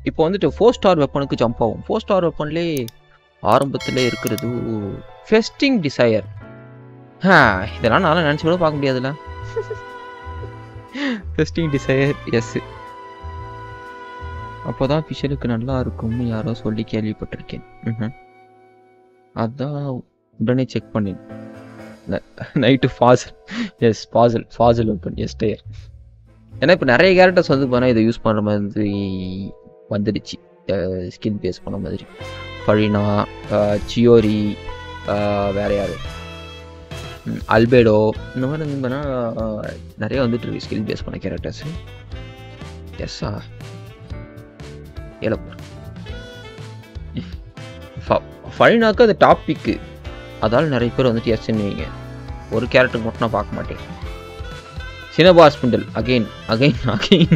இப்போ வந்துட்டு four star வெப்பனுக்கு ஜம்ப் ஆகும் ஃபோர் ஸ்டார் வெப்பன்லேயே ஆரம்பத்தில் இருக்கிறது ஃபெஸ்டிங் டிசையர் ஆ இதெல்லாம் நான் நினச்சி கூட பார்க்க முடியாதுல்ல ஃபெஸ்டிங் டிசையர் எஸ் அப்போ தான் ஃபிஷலுக்கு நல்லா இருக்கும்னு யாரோ சொல்லி கேள்விப்பட்டிருக்கேன் ம்ஹும். அதான் உடனே செக் பண்ணேன் night fossil S fossil fossil open S tier ஏன்னா இப்போ நிறைய கேரக்டர்ஸ் வந்து பார்த்தா இதை யூஸ் பண்ணுற மாதிரி வந்துடுச்சு ஸ்கின் பேஸ் பண்ண மாதிரி ஃபழினா சியோரி வேற யார் அல்பேடோ இந்த மாதிரி வந்து பார்த்தா நிறைய வந்துட்டு இருக்கு ஸ்கில் பேஸ் பண்ண கேரக்டர்ஸ் எஸ்ஸா ஏழப்பர் ஃபழினாக்கு அது டாபிக்கு அதால் நிறைய பேர் வந்துட்டு எஸ்ன்னுவீங்க ஒரு கேரக்டர் மட்டும் நான் பார்க்க மாட்டேன் சினபாஸ் பிண்டல் again again again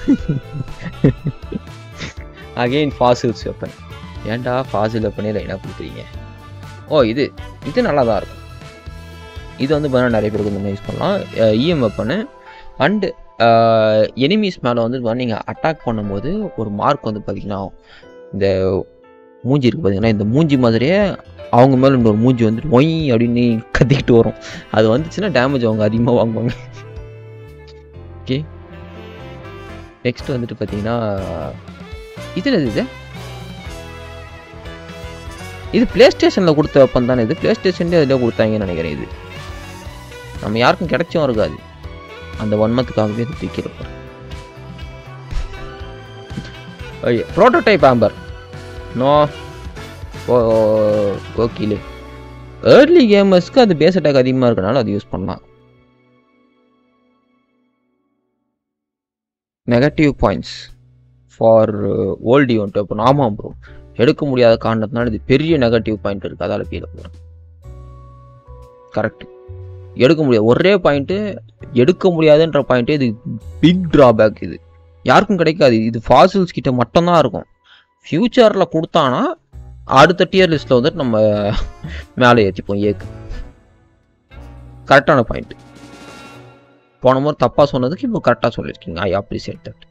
again fossils weapon ஏன்டா ஃபாசில் வெப்பனே லைனாக கொடுக்குறீங்க ஓ இது இது நல்லா தான் இருக்கும் இது வந்து பார்த்தீங்கன்னா நிறைய பேருக்கு வந்து யூஸ் பண்ணலாம் இஎம் வெப்பனு அண்டு எனிமீஸ் மேலே வந்து நீங்கள் அட்டாக் பண்ணும்போது ஒரு மார்க் வந்து பார்த்தீங்கன்னா இந்த மூஞ்சி இருக்குது பார்த்தீங்கன்னா இந்த மூஞ்சி மாதிரியே அவங்க மேலே இன்னொரு மூஞ்சி வந்துட்டு ஒய் அப்படின்னு கத்திக்கிட்டு வரும் அது வந்துச்சுன்னா டேமேஜ் அவங்க அதிகமாக வாங்குவாங்க ஓகே நெக்ஸ்ட் வந்துட்டு பார்த்தீங்கன்னா இது என்னது இது இது ப்ளே ஸ்டேஷனில் கொடுத்த வெப்பன் தானே இது ப்ளே ஸ்டேஷன்லேயே அதில் கொடுத்தாங்கன்னு நினைக்கிறேன் இது நம்ம யாருக்கும் கிடைச்சும் இருக்காது அந்த ஒன் மந்த்துக்காகவே இது தூக்கியிருப்பார் ப்ரோட்டோடைப் ஆம்பர் நோ ஓ ஓகேலே ஏர்லி கேமர்ஸ்க்கு அது பேஸ் அட்டாக் அதிகமாக இருக்கனால அது யூஸ் பண்ணலாம் negative points for old event அப்போ ஆமாம் ப்ரோ எடுக்க முடியாத காரணத்தினால இது பெரிய நெகட்டிவ் பாயிண்ட் இருக்குது அதால் கீழே போகிறேன் கரெக்ட் எடுக்க முடியாது ஒரே பாயிண்ட்டு எடுக்க முடியாதுன்ற பாயிண்ட்டு இது பிக் ட்ராபேக் இது யாருக்கும் கிடைக்காது இது ஃபாசில்ஸ் கிட்ட மட்டும்தான் இருக்கும் ஃப்யூச்சரில் கொடுத்தானா அடுத்த டியர் லிஸ்ட்டில் வந்துட்டு நம்ம மேலே ஏற்றிப்போம் ஏக்கு கரெக்டான பாயிண்ட் போன முறை தப்பாக சொன்னதுக்கு இப்போ கரெக்டாக சொல்லியிருக்கீங்க ஐ அப்ரிசியேட் தட்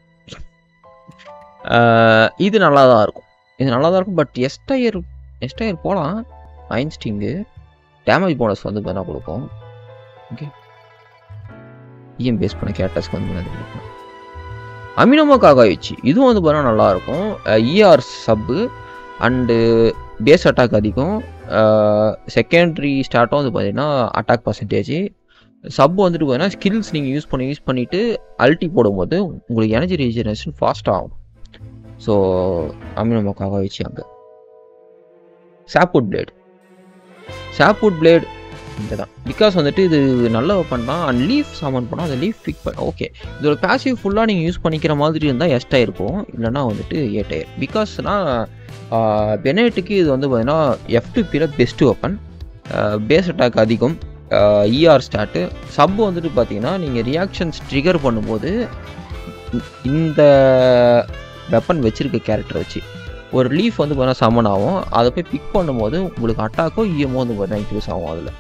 இது நல்லா தான் இருக்கும் இது நல்லா தான் இருக்கும் பட் எஸ்டயர் எஸ்டயர் போகலாம் ஐன்ஸ்டிங்கு டேமேஜ் போனஸ் வந்து வேணால் கொடுக்கும் ஓகே இஎம் பேஸ் பண்ண கேரக்டர்ஸ்க்கு வந்து அது கொடுக்கும் அமினோமா காகாயிச்சு இதுவும் வந்து பார்த்தா நல்லாயிருக்கும் ER sub and base attack அதிகம் செகண்டரி ஸ்டார்ட்டும் வந்து பார்த்தீங்கன்னா அட்டாக் பர்சன்டேஜ் சப் வந்துட்டு பார்த்தீங்கன்னா ஸ்கில்ஸ் நீங்கள் யூஸ் பண்ணி யூஸ் பண்ணிவிட்டு அல்ட்டி போடும்போது உங்களுக்கு எனர்ஜி ரீஜெனரேஷன் ஃபாஸ்ட் ஆகும் ஸோ அமினோமோக்காக வச்சு அங்கே சாப்வுட் பிளேட் சாப்வுட் பிளேட் இந்த தான் பிகாஸ் வந்துட்டு இது நல்ல வெப்பன் தான் அண்ட் லீஃப் சாமான் பண்ணால் அந்த லீஃப் பிக் பண்ண ஓகே இதோட பேசிவ் ஃபுல்லாக நீங்கள் யூஸ் பண்ணிக்கிற மாதிரி இருந்தால் எஸ் டயர் போகும் இல்லைனா வந்துட்டு ஏ டயர் பிகாஸ்னா பெனேட்டுக்கு இது வந்து பார்த்தீங்கன்னா எஃப் டு பியில் பெஸ்ட்டு வெப்பன் பேஸ் அட்டாக் அதிகம் இஆர் ஸ்டார்ட்டு சப் வந்துட்டு பார்த்தீங்கன்னா நீங்கள் ரியாக்ஷன்ஸ் ட்ரிகர் பண்ணும்போது இந்த வெப்பன் வச்சிருக்க கேரக்டர் வச்சு ஒரு லீஃப் வந்து பார்த்தீங்கன்னா சமன் ஆகும் அதை போய் பிக் பண்ணும்போது உங்களுக்கு அட்டாக்கோ இஎம்ஓ வந்து பார்த்தீங்கன்னா இன்க்ரீஸ் ஆகும் அதில்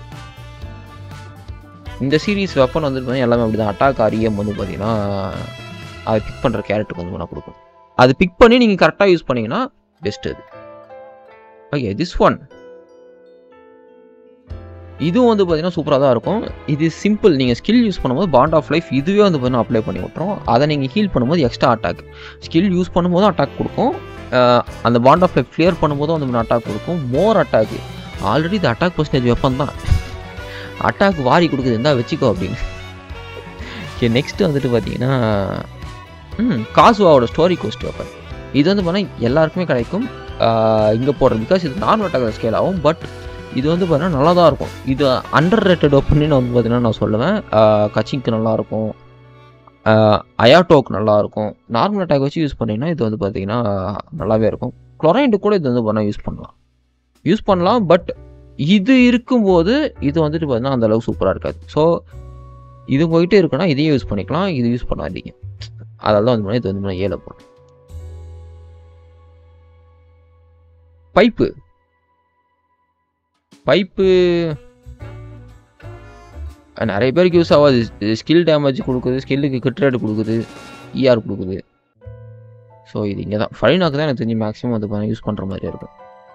இந்த சீரீஸ் வெப்பன் வந்து பார்த்தீங்கன்னா எல்லாமே அப்படி தான் அட்டாக் ஆரியம் வந்து பார்த்தீங்கன்னா அதை பிக் பண்ணுற கேரக்டருக்கு வந்து நான் கொடுக்கும் அது பிக் பண்ணி நீங்கள் கரெக்டாக யூஸ் பண்ணிங்கன்னா பெஸ்ட் அது ஓகே திஸ் ஒன் இதுவும் வந்து பார்த்தீங்கன்னா சூப்பராக தான் இருக்கும் இது சிம்பிள் நீங்கள் ஸ்கில் யூஸ் பண்ணும்போது பாண்ட் ஆஃப் லைஃப் இதுவே வந்து பார்த்தீங்கன்னா அப்ளை பண்ணி விட்ரும் அதை நீங்கள் ஹீல் பண்ணும்போது எக்ஸ்ட்ரா அட்டாக் ஸ்கில் யூஸ் பண்ணும்போது அட்டாக் கொடுக்கும் அந்த பாண்ட் ஆஃப் லைஃப் கிளியர் பண்ணும்போதும் வந்து அட்டாக் கொடுக்கும் மோர் அட்டாக் ஆல்ரெடி இது அட்டாக் பர்சன்டேஜ் வெப்பன் தான் அட்டாக் வாரி கொடுக்குது இருந்தால் வச்சுக்கோ அப்படின்னு ஓகே நெக்ஸ்ட்டு வந்துட்டு பார்த்தீங்கன்னா ம் காசுவாவோட ஸ்டோரி கோஸ்ட் வெப்பன் இது வந்து பார்த்தீங்கன்னா எல்லாருக்குமே கிடைக்கும் இங்கே போடுறது பிகாஸ் இது நார்மல் அட்டாக் ஸ்கேல் ஆகும் பட் இது வந்து பார்த்தீங்கன்னா நல்லா தான் இருக்கும் இது அண்டர் ரேட்டட் வெப்பன்னு வந்து பார்த்தீங்கன்னா நான் சொல்லுவேன் கச்சிங்க்கு நல்லாயிருக்கும் அயாட்டோக்கு நல்லாயிருக்கும் நார்மல் அட்டாக் வச்சு யூஸ் பண்ணிங்கன்னா இது வந்து பார்த்தீங்கன்னா நல்லாவே இருக்கும் குளோரைண்டு கூட இது வந்து பண்ணால் யூஸ் பண்ணலாம் யூஸ் பண்ணலாம் பட் இது இருக்கும்போது இது வந்துட்டு பார்த்தீங்கன்னா அந்த அளவுக்கு சூப்பராக இருக்காது ஸோ இது போயிட்டு இருக்குன்னா இதையும் யூஸ் பண்ணிக்கலாம் இது யூஸ் பண்ணாதீங்க அதனால தான் வந்து இது வந்து ஏழை போடும் பைப்பு பைப்பு நிறைய பேருக்கு யூஸ் ஆகாது ஸ்கில் டேமேஜ் கொடுக்குது ஸ்கில்லுக்கு கிட் ரேட் கொடுக்குது இஆர் கொடுக்குது ஸோ இது இங்கே தான் ஃபைனாக்கு தான் எனக்கு தெரிஞ்சு மேக்ஸிமம் வந்து யூஸ் பண்ணுற மாதிரி இருக்கும்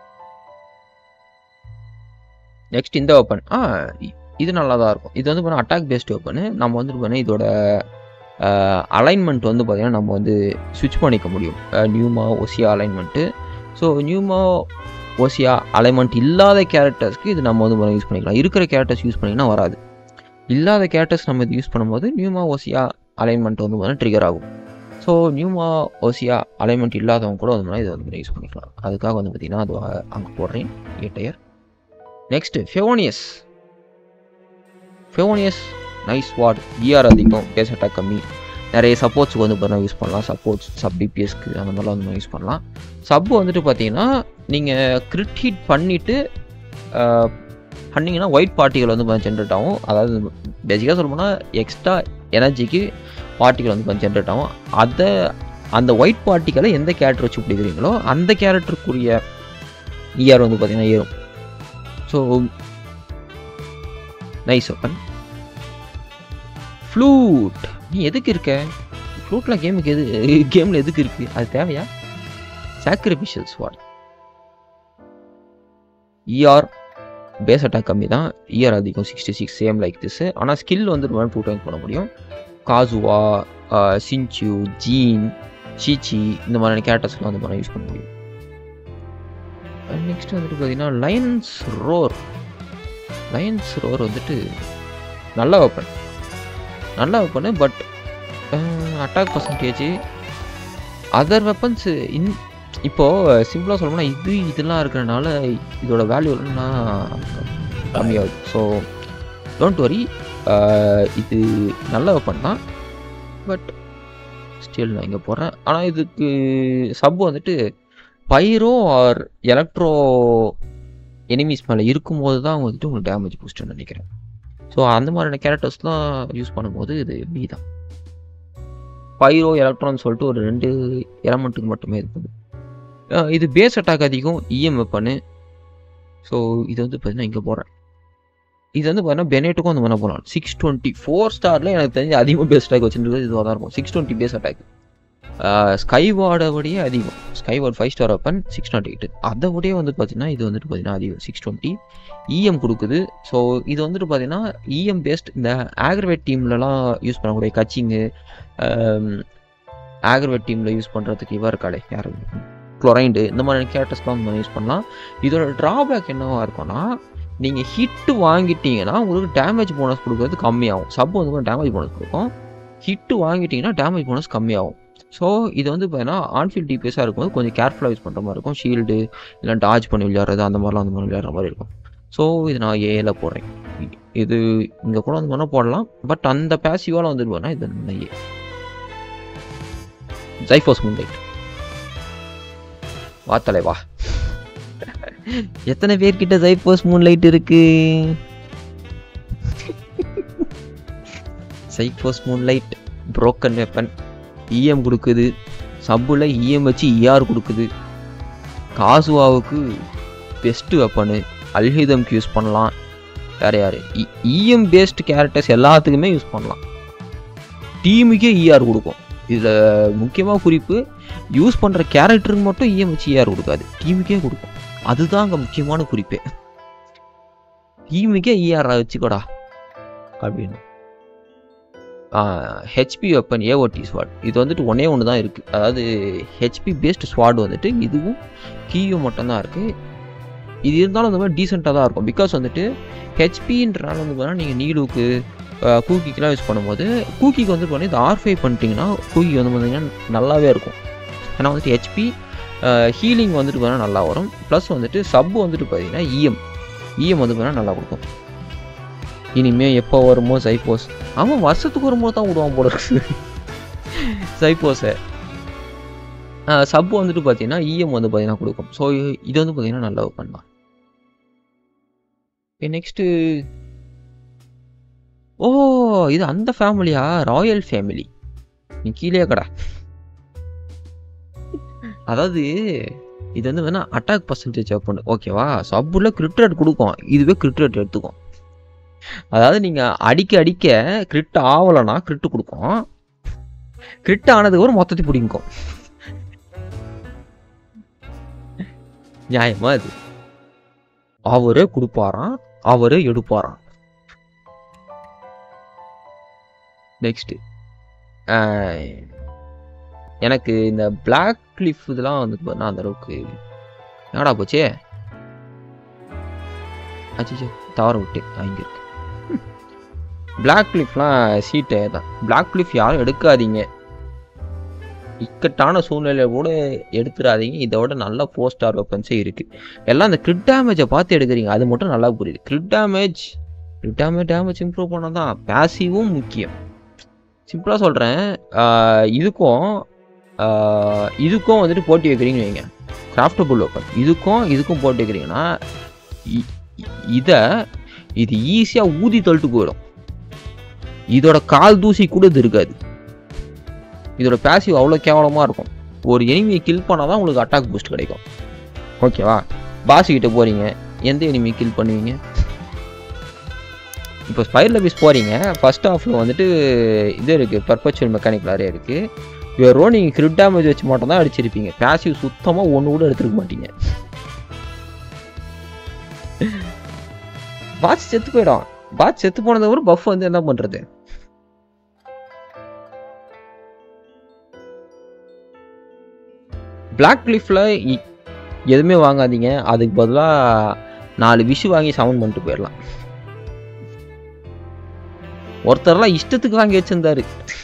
நெக்ஸ்ட் இந்த வெப்பன் ஆ இ- இது நல்லா தான் இருக்கும் இது வந்து பார்த்தா அட்டாக் பேஸ்ட் வெப்பனு நம்ம வந்து பார்த்தீங்கன்னா இதோட அலைன்மெண்ட் வந்து பார்த்தீங்கன்னா நம்ம வந்து ஸ்விட்ச் பண்ணிக்க முடியும் pneuma ousia alignment so pneuma ousia alignment இல்லாத கேரக்டர்ஸ்க்கு இது நம்ம வந்து யூஸ் பண்ணிக்கலாம் இருக்கிற கேரக்டர்ஸ் யூஸ் பண்ணிங்கன்னா வராது இல்லாத கேரக்டர்ஸ் நம்ம இது யூஸ் பண்ணும்போது நியூமா ஓசியா அலைன்மெண்ட் வந்து பார்த்தீங்கன்னா ட்ரிகர் ஆகும் ஸோ நியூமா ஓசியா அலைன்மெண்ட் இல்லாதவங்க கூட வந்து இது வந்து யூஸ் பண்ணிக்கலாம் அதுக்காக வந்து பார்த்தீங்கன்னா அது அங்கே போடுறேன் A tier next Favonius Favonius nice what ER அதிகம் பேஸ் அட்டாக் கம்மி நிறைய சப்போர்ட்ஸுக்கு வந்து பார்த்தீங்கன்னா யூஸ் பண்ணலாம் சப்போர்ட்ஸ் சப் டிபிஎஸ்க்கு அந்த மாதிரிலாம் வந்து யூஸ் பண்ணலாம் சப் வந்துட்டு பார்த்தீங்கன்னா நீங்கள் கிரிட் ஹீட் பண்ணிவிட்டு பண்ணிங்கன்னா ஒயிட் பார்ட்டிகள் வந்து ஜென்ரேட் ஆகும் அதாவது பேசிக்காக சொல்லணும்னா எக்ஸ்ட்ரா எனர்ஜிக்கு பார்ட்டிகள் வந்து ஜென்ரேட் ஆகும் அதை அந்த ஒயிட் பார்ட்டிகளை எந்த கேரக்டர் வச்சு பிடிக்கிறீங்களோ அந்த கேரக்டருக்குரிய இஆர் வந்து பார்த்தீங்கன்னா ஏறும் ஸோ நைஸ் ஓப்பன் ஃப்ளூட் நீ எதுக்கு இருக்க ஃப்ளூட்லாம் கேமுக்கு எது கேமில் எதுக்கு இருக்கு அது தேவையா sacrificial sword ER base attack கம்மி தான் இஆர் அதிகம் sixty six same like this ஆனால் ஸ்கில் வந்து டூ டைம் பண்ண முடியும் காசுவா சின்ச்சு ஜீன் சீச்சி இந்த மாதிரியான கேரக்டர்ஸ்லாம் வந்து பண்ண யூஸ் பண்ண முடியும் நெக்ஸ்ட் வந்துட்டு பார்த்தீங்கன்னா லயன்ஸ் ரோர் லயன்ஸ் ரோர் வந்துட்டு நல்ல வெப்பன் நல்ல weapon but attack percentage other weapons in இப்போது சிம்பிளாக சொல்லணும்னா இது இதெல்லாம் இருக்கிறனால இதோட வேல்யூ கம்மியாகுது ஸோ டோன்ட் வரி இது நல்ல வெப்பன் தான் பட் ஸ்டில் நான் இங்கே போடுறேன் ஆனால் இதுக்கு சப் வந்துட்டு பைரோ ஆர் எலக்ட்ரோ எனிமீஸ் மேலே இருக்கும்போது தான் வந்துட்டு உங்களுக்கு டேமேஜ் பூஸ்ட்னு நினைக்கிறேன் ஸோ அந்த மாதிரியான கேரக்டர்ஸ்லாம் யூஸ் பண்ணும்போது இது பி தான் பைரோ எலக்ட்ரான் சொல்லிட்டு ஒரு ரெண்டு எலமெண்ட்டுக்கு மட்டுமே இருக்குது அஹ் இது பேஸ் அட்டாக் அதிகம் இஎம் வெப்பனு ஸோ இது வந்து பார்த்தீங்கன்னா இங்கே போகிறேன் இது வந்து பார்த்தீங்கன்னா பெனேட்டுக்கும் அந்த மாதிரி போகலாம் சிக்ஸ் டுவெண்ட்டி ஃபோர் ஸ்டாரில் எனக்கு தெரிஞ்சு அதிகமாக பேஸ் அட்டாக் வச்சுருக்கிறது இதுவாக தான் இருக்கும் சிக்ஸ் டுவெண்ட்டி பேஸ் அட்டாக் ஸ்கைவார்டை விடையே அதிகம் Skyward five star weapon six not eight அதை விடையே வந்து பார்த்தீங்கன்னா இது வந்துட்டு பார்த்தீங்கன்னா அதிகம் சிக்ஸ் டுவெண்ட்டி இஎம் கொடுக்குது ஸோ இது வந்துட்டு பார்த்தீங்கன்னா இஎம் பேஸ்ட் இந்த ஆக்ரவேட் டீம்லலாம் யூஸ் பண்ணக்கூடிய கச்சிங்கு ஆக்ரவேட் டீமில் யூஸ் பண்ணுறதுக்கு இவா இருக்காளே யார் குளோரைண்டு இந்த மாதிரியான கேரக்டர்ஸ்லாம் நம்ம யூஸ் பண்ணலாம் இதோட ட்ராபேக் என்னவா இருக்கும்னா நீங்கள் ஹிட்டு வாங்கிட்டீங்கன்னா உங்களுக்கு டேமேஜ் போனஸ் கொடுக்கறது கம்மியாகும் சப் வந்து டேமேஜ் போனஸ் கொடுக்கும் ஹிட்டு வாங்கிட்டீங்கன்னா டேமேஜ் போனஸ் கம்மியாகும் ஸோ இது வந்து பார்த்தீங்கன்னா ஆன்ஃபீல்ட் டிபிஎஸாக இருக்கும்போது கொஞ்சம் கேர்ஃபுல்லாக யூஸ் பண்ணுற மாதிரி இருக்கும் ஷீல்டு இல்லை டாஜ் பண்ணி விளையாடுறது அந்த மாதிரிலாம் அந்த மாதிரி விளையாடுற மாதிரி இருக்கும் ஸோ இது நான் ஏல போடுறேன் இது இங்கே கூட வந்து பண்ண போடலாம் பட் அந்த பேசிவால் வந்துட்டு போனால் இது நான் ஏ ஜைஃபோஸ் முன்லைட் வா தலை வா எத்தனை பேர்கிட்ட ஜைஃபோஸ் மூன்லைட் இருக்கு Xiphos moonlight broken weapon EM கொடுக்குது சப்புல இஎம் வச்சு இஆர் கொடுக்குது காசுவாவுக்கு பெஸ்ட்டு வெப்பனு அல்ஹிதம்க்கு யூஸ் பண்ணலாம் வேறு யார் இஎம் பேஸ்ட் கேரக்டர்ஸ் எல்லாத்துக்குமே யூஸ் பண்ணலாம் டீமுக்கே இஆர் கொடுக்கும் இதில் முக்கியமாக குறிப்பு யூஸ் பண்ணுற கேரக்டருக்கு மட்டும் இஎம் வச்சு இஆர் கொடுக்காது டீமுக்கே கொடுக்கும் அதுதான் அங்கே முக்கியமான குறிப்பே டீமுக்கே இஆர் வச்சுக்கோடா அப்படின்னு ஹெச்பி வெப்பன் ஏஓடி ஸ்வாட் இது வந்துட்டு ஒன்றே ஒன்று தான் இருக்குது அதாவது ஹெச்பி பேஸ்ட் ஸ்வாட் வந்துட்டு இதுவும் கீயும் மட்டும்தான் இருக்குது இது இருந்தாலும் அந்த மாதிரி டீசெண்டாக தான் இருக்கும் பிகாஸ் வந்துட்டு ஹெச்பின்றனால வந்து பார்த்தீங்கன்னா நீங்கள் நீடுக்கு கூக்கிக்கெலாம் யூஸ் பண்ணும்போது கூக்கிக்கு வந்து பண்ணி இது ஆர்ஃபை பண்ணிட்டீங்கன்னா கூக்கி வந்து பார்த்தீங்கன்னா நல்லாவே இருக்கும் ஏன்னா வந்துட்டு ஹெச்பி ஹீலிங் வந்துட்டு பார்த்தீங்கன்னா நல்லா வரும் ப்ளஸ் வந்துட்டு சப்பு வந்துட்டு பார்த்தீங்கன்னா இஎம் இஎம் வந்து பார்த்தீங்கன்னா நல்லா கொடுக்கும் இனிமேல் எப்போ வருமோ சைப்போஸ் ஆமாம் வருஷத்துக்கு வரும்போது தான் விடுவான் போல இருக்கு சைப்போஸை சப் வந்துட்டு பார்த்தீங்கன்னா இஎம் வந்து பார்த்தீங்கன்னா கொடுக்கும் ஸோ இது வந்து பார்த்தீங்கன்னா நல்லா பண்ணலாம் நெக்ஸ்ட்டு ஓ இது அந்த ஃபேமிலியா ராயல் ஃபேமிலி நீ கீழே கடா அதாவது இது வந்து வேணா அட்டாக் பர்சன்டேஜ் பண்ணு ஓகேவா சப்புல கிரிட் ரேட் கொடுக்கும் இதுவே கிரிட் ரேட் எடுத்துக்கும் அதாவது நீங்கள் அடிக்க அடிக்க கிரிட் ஆகலைன்னா கிரிட்டு கொடுக்கும் கிரிட் ஆனதுக்கு ஒரு மொத்தத்தை பிடிக்கும் நியாயமா அது அவரே கொடுப்பாராம் அவரே எடுப்பாராம் நெக்ஸ்ட் எனக்கு இந்த பிளாக் கிளிஃப் இதெல்லாம் வந்து பார்த்தா அந்த அளவுக்கு என்னடா போச்சே அச்சோ தவற விட்டு இங்கே இருக்கு பிளாக் கிளிஃப்லாம் சீட்டே தான் பிளாக் கிளிஃப் யாரும் எடுக்காதீங்க இக்கட்டான சூழ்நிலையில கூட எடுத்துடாதீங்க இதோட நல்ல ஃபோர் ஸ்டார் வெப்பன்ஸே இருக்கு எல்லாம் அந்த கிரிட் டேமேஜை பார்த்து எடுக்கிறீங்க அது மட்டும் நல்லா புரியுது crit damage crit damage damage improve பண்ணால் தான் பேசிவும் முக்கியம் சிம்பிளாக சொல்கிறேன் இதுக்கும் ஆஹ், இதுக்கும் வந்துட்டு போட்டி வைக்கிறீங்கன்னு வைங்க கிராஃப்டபுள் வெப்பன் இதுக்கும் இதுக்கும் போட்டி வைக்கிறீங்கன்னா இ- இ- இதை இது ஈஸியாக ஊதி தள்ளிட்டு போயிடும் இதோட கால் தூசி கூட இது இருக்காது இதோட பேசிவ் அவ்வளோ கேவலமாக இருக்கும் ஒரு எனிமியை கில் பண்ணால் தான் உங்களுக்கு அட்டாக் பூஸ்ட் கிடைக்கும் ஓகேவா பாஸ் கிட்ட போகிறீங்க எந்த எனிமியை கில் பண்ணுவீங்க இப்போ ஸ்பைரில் பீஸ் போகிறீங்க ஃபர்ஸ்ட் ஹாஃபில் வந்துட்டு இது இருக்குது பர்பச்சுவல் மெக்கானிக் நிறைய இருக்குது வெறும் நீங்கள் கிரிட் டேமேஜ் வச்சு மட்டும் தான் அடிச்சிருப்பீங்க பேசிவ் சுத்தமாக ஒன்று கூட எடுத்துருக்க மாட்டீங்க பாட்ச் செத்து போயிடும் பாட்ச் செத்து போனதை ஒரு பஃப் வந்து என்ன பண்ணுறது பிளாக் கிளிஃபில் எதுவுமே வாங்காதீங்க அதுக்கு பதிலாக நாலு விஷு வாங்கி சவுண்ட் பண்ணிட்டு போயிடலாம் ஒருத்தர்லாம் இஷ்டத்துக்கு வாங்கி வச்சிருந்தாரு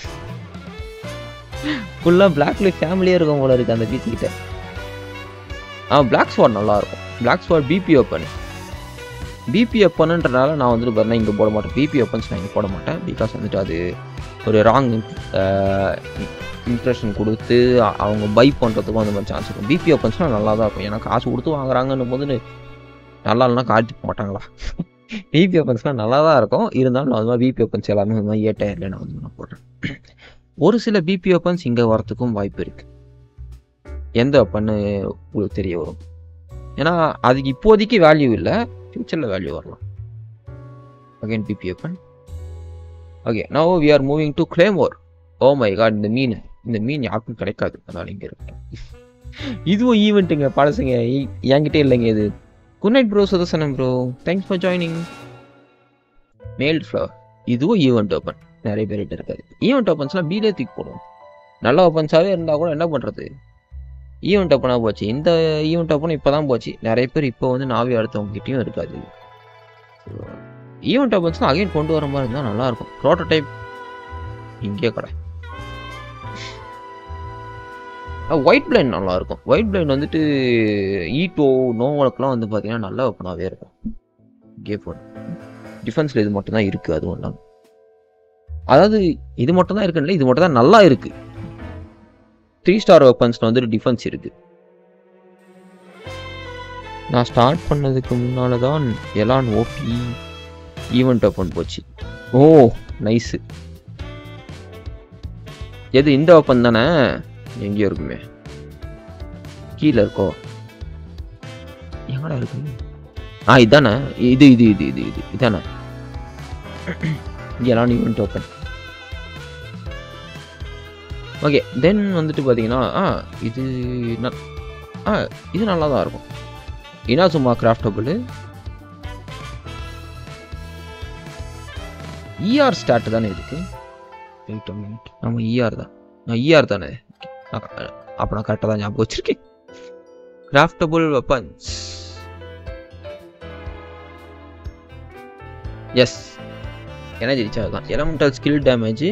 ஃபுல்லாக பிளாக் லைஃப் ஃபேமிலியே இருக்கும் போல இருக்கு அந்த பீச் கிட்ட ஆ பிளாக் ஸ்வாட் நல்லா இருக்கும் black sword BP open BP ஓப்பன்ன்றனால நான் வந்துட்டு பாருங்க இங்கே போட மாட்டேன் பிபி ஓப்பன்ஸ் நான் இங்கே போட மாட்டேன் பிகாஸ் வந்துட்டு அது ஒரு ராங் இம்ப்ரெஷன் கொடுத்து அ- அவங்க பை பண்ணுறதுக்கும் அந்த மாதிரி சான்ஸ் இருக்கும் பிபி ஓப்பன்ஸ்லாம் நல்லா தான் இருக்கும் ஏன்னா காசு கொடுத்து வாங்குறாங்கன்னும் போது நல்லா இல்லைனா காட்டி மாட்டாங்களா பிபி ஓப்பன்ஸ்லாம் நல்லா தான் இருக்கும் இருந்தாலும் நான் அது மாதிரி பிபி ஓப்பன்ஸ் எல்லாமே அந்த மாதிரி ஏ டயர்ல நான் வந்து நான் போடுறேன் ஒரு சில பிபி ஓப்பன்ஸ் இங்கே வரத்துக்கும் வாய்ப்பு இருக்கு எந்த ஓப்பன்னு உங்களுக்கு தெரிய வரும் ஏன்னா அதுக்கு இப்போதைக்கு வேல்யூ இல்லை ஃபியூச்சரில் வேல்யூ வரலாம் again BP open okay no we are moving to claymore oh my god இந்த மீன் இந்த மீன் யாருக்கும் கிடைக்காது அதனால இங்கே இருக்கு இதுவும் ஈவெண்ட்டுங்க பழசுங்க இ- என்கிட்டே இல்லைங்க இது good night bro Sudarshanam bro thanks for joining மேல்ட் ஃப்ளவர் இதுவும் ஈவெண்ட் ஓப்பன் நிறைய பேர்கிட்ட இருக்காது ஈவெண்ட் ஓப்பன்ஸ்லாம் பீலே தூக்கி போடும் நல்ல ஓப்பன்ஸாகவே இருந்தால் கூட என்ன பண்ணுறது ஈவெண்ட் ஓப்பனாக போச்சு இந்த ஈவெண்ட் ஓப்பன் இப்போ தான் போச்சு நிறைய பேர் இப்போ வந்து நாவி அடுத்தவங்ககிட்டயும் இருக்காது ஈவெண்ட் ஓப்பன்ஸ்லாம் அகைன் கொண்டு வர மாதிரி இருந்தால் நல்லாயிருக்கும் ப்ரோட்டோடைப் இங்கே கடை ஒயிட் பிளைன் நல்லா இருக்கும் ஒயிட் பிளைன் வந்துட்டு ஈட்டோ நோவலுக்குலாம் வந்து பார்த்தீங்கன்னா நல்ல ஓப்பனாகவே இருக்கும் கே ஃபோர் டிஃபென்ஸில் இது மட்டும் தான் இருக்குது அதுவும் இல்லாமல் அதாவது இது மட்டும் தான் இருக்குன்னு இது மட்டும் தான் நல்லா இருக்கு த்ரீ ஸ்டார் வெப்பன்ஸில் வந்துட்டு டிஃபென்ஸ் இருக்கு நான் ஸ்டார்ட் பண்ணதுக்கு முன்னால தான் எலான் ஓபி ஈவெண்ட் ஓப்பன் போச்சு ஓ நைஸு எது இந்த ஓப்பன் தானே எங்கேயோ இருக்குமே கீழே இருக்கோ எங்கடா இருக்கு ஆ இதானே இது இது இது இது இது இதானே இங்கெல்லாம் ஈவெண்ட் ஓப்பன் ஓகே தென் வந்துட்டு பார்த்தீங்கன்னா ஆ இது ந- ஆ இது நல்லா தான் இருக்கும் இனா சும்மா கிராஃப்டபுள் இஆர் ஸ்டார்ட் தானே இதுக்கு வெயிட் மினிட் ஆமாம் இஆர் தான் இஆர் தானே அப்போ நான் கரெக்டாக தான் ஞாபகம் வச்சிருக்கேன் craftable weapons yes energy recharge தான் எலமெண்டல் ஸ்கில் டேமேஜ்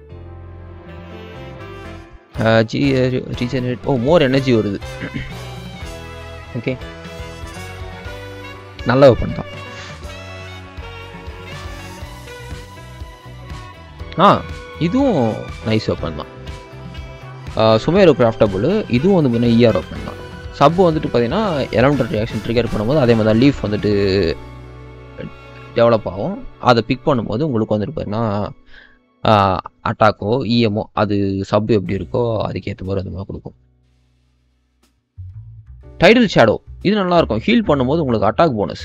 ஜி ரீஜெனரேட் ஓ மோர் எனர்ஜி வருது ஓகே நல்ல வெப்பன் தான் ஆ இதுவும் நைஸ் வெப்பன் தான் சுமேரோ கிராஃப்டபுள் இதுவும் வந்து பார்த்தீங்கன்னா இஆர் வெப்பன் தான் சப் வந்துட்டு பார்த்தீங்கன்னா எலமெண்டல் ரியாக்ஷன் ட்ரிகர் பண்ணும்போது அதே மாதிரி தான் லீஃப் வந்துட்டு டெவலப் ஆகும் அதை பிக் பண்ணும்போது உங்களுக்கு வந்துட்டு பார்த்தீங்கன்னா அட்டாக்கோ இஎம்ஓ அது சப் எப்படி இருக்கோ அதுக்கேற்ற மாதிரி அந்த மாதிரி கொடுக்கும் டைட்டில் ஷேடோ இது நல்லா இருக்கும் ஹீல் பண்ணும்போது உங்களுக்கு அட்டாக் போனஸ்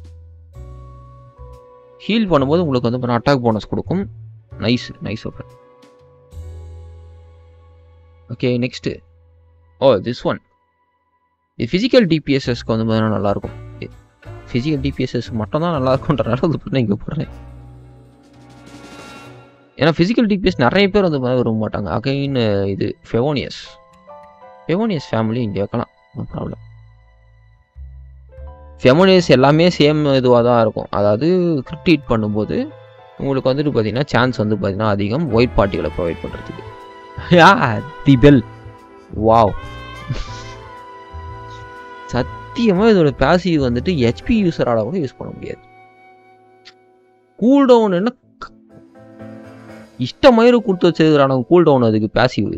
ஹீல் பண்ணும்போது உங்களுக்கு வந்து அட்டாக் போனஸ் கொடுக்கும் nice nice open okay next oh this one இது ஃபிசிக்கல் டிபிஎஸ்எஸ்க்கு வந்து பார்த்தீங்கன்னா நல்லாயிருக்கும் ஃபிசிக்கல் டிபிஎஸ்எஸ் மட்டும் தான் நல்லா இருக்கும்ன்றனால வந்து பார்த்தீங்கன்னா இங்கே போடுறேன் ஏன்னா ஃபிசிக்கல் டிபிஎஸ் நிறைய பேர் வந்து பார்த்தா விரும்ப மாட்டாங்க அகைன் இது ஃபெவோனியஸ் ஃபெவோனியஸ் ஃபேமிலி இங்கே வைக்கலாம் ப்ராப்ளம் ஃபெமோனியஸ் எல்லாமே சேம் இதுவாக தான் இருக்கும் அதாவது கிரிட்டிட் பண்ணும்போது உங்களுக்கு வந்துட்டு பார்த்தீங்கன்னா சான்ஸ் வந்து பார்த்தீங்கன்னா அதிகம் ஒயிட் பார்ட்டிகளை ப்ரொவைட் பண்ணுறதுக்கு யா தி பெல் வாவ் சத்தியமாக இதோட பேசிவ் வந்துட்டு ஹெச்பி யூஸரால் கூட யூஸ் பண்ண முடியாது கூல் டவுன் என்ன க- இஷ்டமயிறு கொடுத்து வச்சிருக்கிறான கூல் டவுன் அதுக்கு passive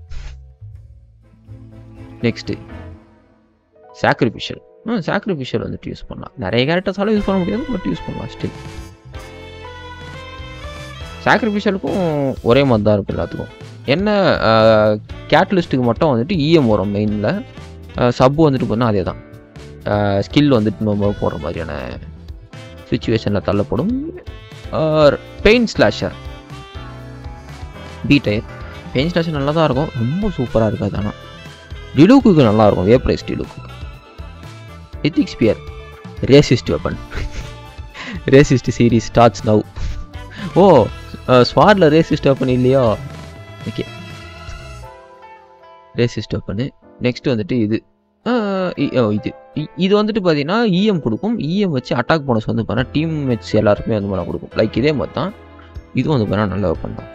next sacrificial hmm sacrificial வந்துட்டு யூஸ் பண்ணலாம் நிறைய கேரக்டர்ஸால யூஸ் பண்ண முடியாது பட் யூஸ் பண்ணலாம் ஸ்டில் சாக்ரிஃபிஷியலுக்கும் ஒரே மாதிரி தான் இருக்கும் எல்லாத்துக்கும் என்ன கேட்டலிஸ்ட்டுக்கு மட்டும் வந்துட்டு இஎம் வரும் மெயினில் சப்பு வந்துட்டு பார்த்தா அதே தான் ஸ்கில் வந்துட்டு நம்ம போடுற மாதிரியான சுச்சுவேஷனில் தள்ளப்படும் rainslasher B tier rainslasher நல்லா தான் இருக்கும் ரொம்ப சூப்பராக இருக்காது ஆனால் டிலுக்குக்கு நல்லா இருக்கும் வேப்ரைஸ் டிலுக்கு lithic spear racist weapon racist series starts now oh ஸ்வாடில் ரேசிஸ்ட் வெப்பன் இல்லையா ஓகே ரேசிஸ்ட் வெப்பனு நெக்ஸ்ட் வந்துட்டு இது ஆஹ் இ- ஓ, இது இ- இது வந்துட்டு பார்த்தீங்கன்னா இஎம் கொடுக்கும் இஎம் வச்சு அட்டாக் போனஸ் வந்து பண்ணால் டீம் மேட்ஸ் எல்லாருக்குமே வந்து பண்ண கொடுக்கும் லைக் இதே மாதிரி தான் இதுவும் வந்து பண்ணால் நல்ல வெப்பன் தான்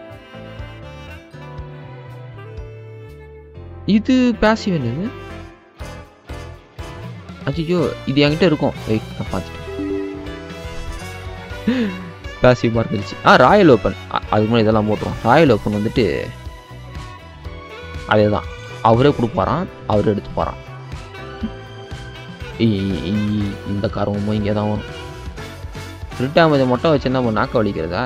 இது பேசிவ் என்னது அச்சோ இது என்கிட்ட இருக்கும் வெயிட் நான் பார்த்துட்டேன் பேசிவ் மறந்துடுச்சு ஆ ராயல் ஓப்பன் அதுக்கு முன்னாடி இதெல்லாம் போட்டுரும் ராயல் ஓப்பன் வந்துட்டு அதே தான் அவரே கொடுப்பாராம் அவரே எடுத்துப்பாராம் இ- இ- இந்த காரமும் இங்கே தான் வரும் ரிட்டாமதை மட்டும் வச்சு நம்ம நாக்க வலிக்கிறதா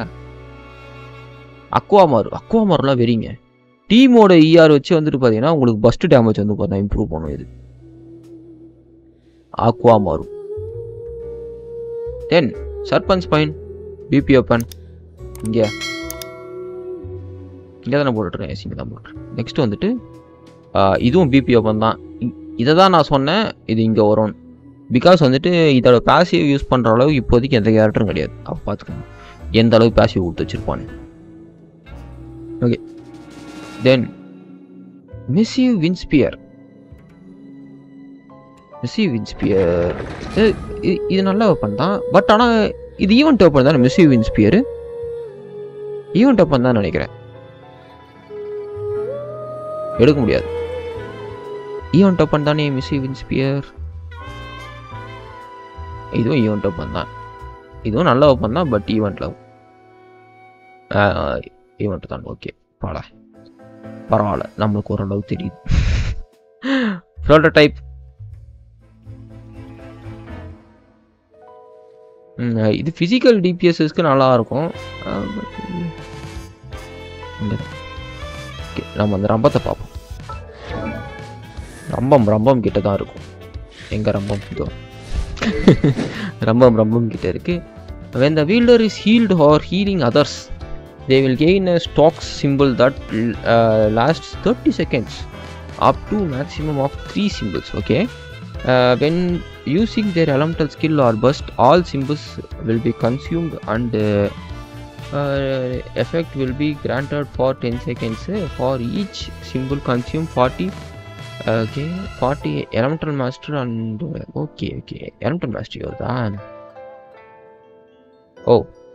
அக்வா மாறு அக்வா மாறுலாம் வெறிங்க டீமோட இஆர் வச்சு வந்துட்டு பார்த்தீங்கன்னா உங்களுக்கு பஸ்ட் டேமேஜ் வந்து பார்த்தா இம்ப்ரூவ் பண்ணும் இது ஆக்வா மாறு then serpent spine BP open இங்கே இங்கே தானே போட்டுட்ருக்கேன் ஏசி தான் போட்டுருக்கேன் நெக்ஸ்ட் வந்துட்டு ஆஹ், இதுவும் பிபி ஓப்பன் தான் இதை தான் நான் சொன்னேன் இது இங்கே வரும் பிகாஸ் வந்துட்டு இதோட பேசிவ் யூஸ் பண்ணுற அளவுக்கு இப்போதைக்கு எந்த கேரக்டரும் கிடையாது அப்போ பார்த்துக்கோங்க எந்த அளவுக்கு பேசிவ் கொடுத்து வச்சிருப்பான்னு ஓகே தென் மிஸ்ஸிவ் வின்ஸ்பியர் மிஸ்ஸிவ் வின்ஸ்பியர் இது நல்ல வெப்பன் தான் பட் ஆனால் இது ஈவெண்ட் ஓப்பன் தானே மிஸ்ஸிவ் வின்ஸ்பியர் ஈவெண்ட் ஓப்பன் தான் நினைக்கிறேன் எடுக்க முடியாது ஈவெண்ட் ஓப்பன் தானே மிஸ்ஸிவ் வின்ஸ்பியர் இதுவும் ஈவெண்ட் ஓப்பன் தான் இதுவும் நல்ல ஓப்பன் தான் பட் ஈவெண்ட்டில் ஈவெண்ட் தான் ஓகே பாடா பரவாயில்ல நம்மளுக்கு ஓரளவு தெரியுது ப்ரோட்டோடைப் இது ஃபிசிக்கல் டிபிஎஸ்எஸ்க்கு நல்லா இருக்கும் ஓகே நம்ம அந்த ரம்பத்தை பார்ப்போம் ரம்பம் ரம்பம் கிட்ட தான் இருக்கும் எங்க ரம்பம் இதோ ரம்பம் ரம்பம் கிட்ட இருக்கு when the wielder is healed or healing others they will gain a stock symbol that uh, lasts 30 seconds up to maximum of 3 symbols okay uh, when using their elemental skill or burst all symbols will be consumed and uh, uh, effect will be granted for 10 seconds uh, for each symbol consume 40 okay 40 elemental master and uh, okay okay elemental master தான் ஓ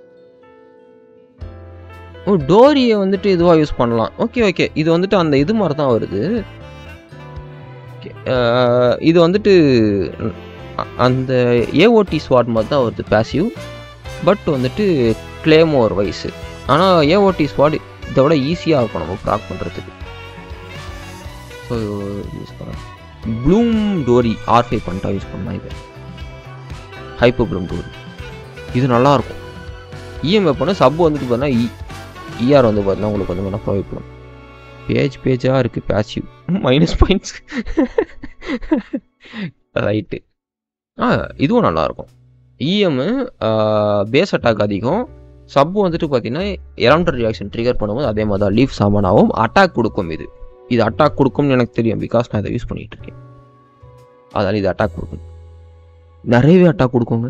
ஓ டோரியை வந்துட்டு இதுவாக use பண்ணலாம் okay okay இது வந்துட்டு அந்த இது மாதிரி தான் வருது Okay, அஹ், இது வந்துட்டு அ- அந்த ஏஓடி ஸ்வாட் மாதிரி தான் வருது பேசிவ் பட் வந்துட்டு கிளேமோர் வைஸு ஆனால் ஏஓடி ஸ்வாட் இதை விட ஈஸியாக இருக்கும் நம்ம ப்ராக் பண்ணுறதுக்கு ஸோ யூஸ் பண்ணலாம் ப்ளூம் டோரி ஆர் ஃபைவ் பண்ணிட்டா யூஸ் பண்ணலாம் இது ஹைப்போ ப்ளூம் டோரி இது நல்லா இருக்கும் இஎம்ஐ பண்ண சப் வந்துட்டு பார்த்தீங்கன்னா இஆர் வந்து பார்த்தீங்கன்னா உங்களுக்கு வந்து வேணால் ப்ரொவைட் பண்ணும் பேஜ் பேஜாக இருக்குது பேசிவ் மைனஸ் பாயிண்ட்ஸ் ரைட்டு ஆ இதுவும் நல்லாயிருக்கும் இஎம்மு பேஸ் அட்டாக் அதிகம் சப் வந்துட்டு பார்த்தீங்கன்னா எரவுண்டர் ரியாக்ஷன் ட்ரிகர் பண்ணும்போது அதே மாதிரி தான் லீஃப் சாமானாகவும் அட்டாக் கொடுக்கும் இது இது அட்டாக் கொடுக்கும்னு எனக்கு தெரியும் பிகாஸ் நான் இதை யூஸ் பண்ணிட்டு இருக்கேன் அதனால இது அட்டாக் கொடுக்கும் நிறையவே அட்டாக் கொடுக்குங்க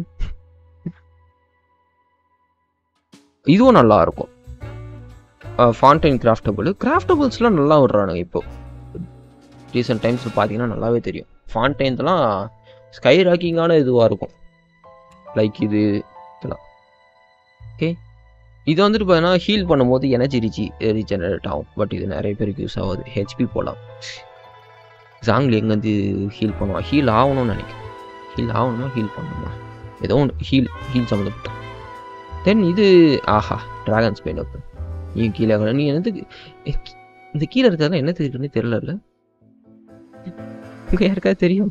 இதுவும் நல்லா இருக்கும் ஃபான்டைன் கிராஃப்டபுள் கிராஃப்டபுள்ஸ்லாம் நல்லா விடுறானுங்க இப்போ ரீசெண்ட் டைம்ஸில் பார்த்தீங்கன்னா நல்லாவே தெரியும் ஃபான்டைன்ஸ்லாம் ஸ்கை ராக்கிங்கான இதுவாக இருக்கும் லைக் இது இதெல்லாம் ஓகே இது வந்துட்டு பார்த்தீங்கன்னா ஹீல் பண்ணும்போது எனர்ஜி ரிச்சி ரீஜெனரேட் ஆகும் பட் இது நிறைய பேருக்கு யூஸ் ஆகுது ஹெச்பி போகலாம் ஜாங்கில் எங்கேருந்து ஹீல் பண்ணுவான் ஹீல் ஆகணும்னு நினைக்கிறேன் ஹீல் ஆகணுமா ஹீல் பண்ணணுமா ஏதோ ஒன்று ஹீல் ஹீல் சம்மந்தப்பட்ட தென் இது ஆஹா ட்ராகன்ஸ் பெயின் ஓப்பன் நீ கீழே நீ என்னத்துக்கு இந்த கீழே இருக்கிறதெல்லாம் என்ன இருக்குன்னு தெரியல உங்க யாருக்காவது தெரியும்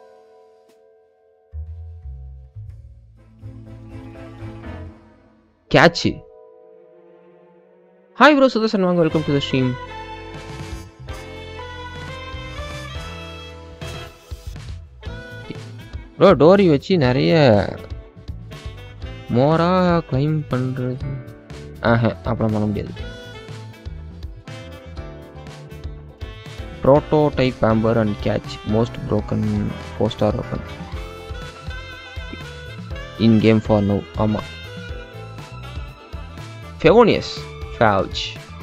கேட்ச் ஹாய் ப்ரோ சுதர்சன் வாங்க welcome to the stream bro Dori வச்சு நிறைய மோரா கிளைம் பண்ணுறது ஆஹ அப்புறம் பண்ண முடியாது prototype amber and catch most broken four star open in game for no ஆமாம் ஃபெவோனியஸ் ஃபேவ்ஜ்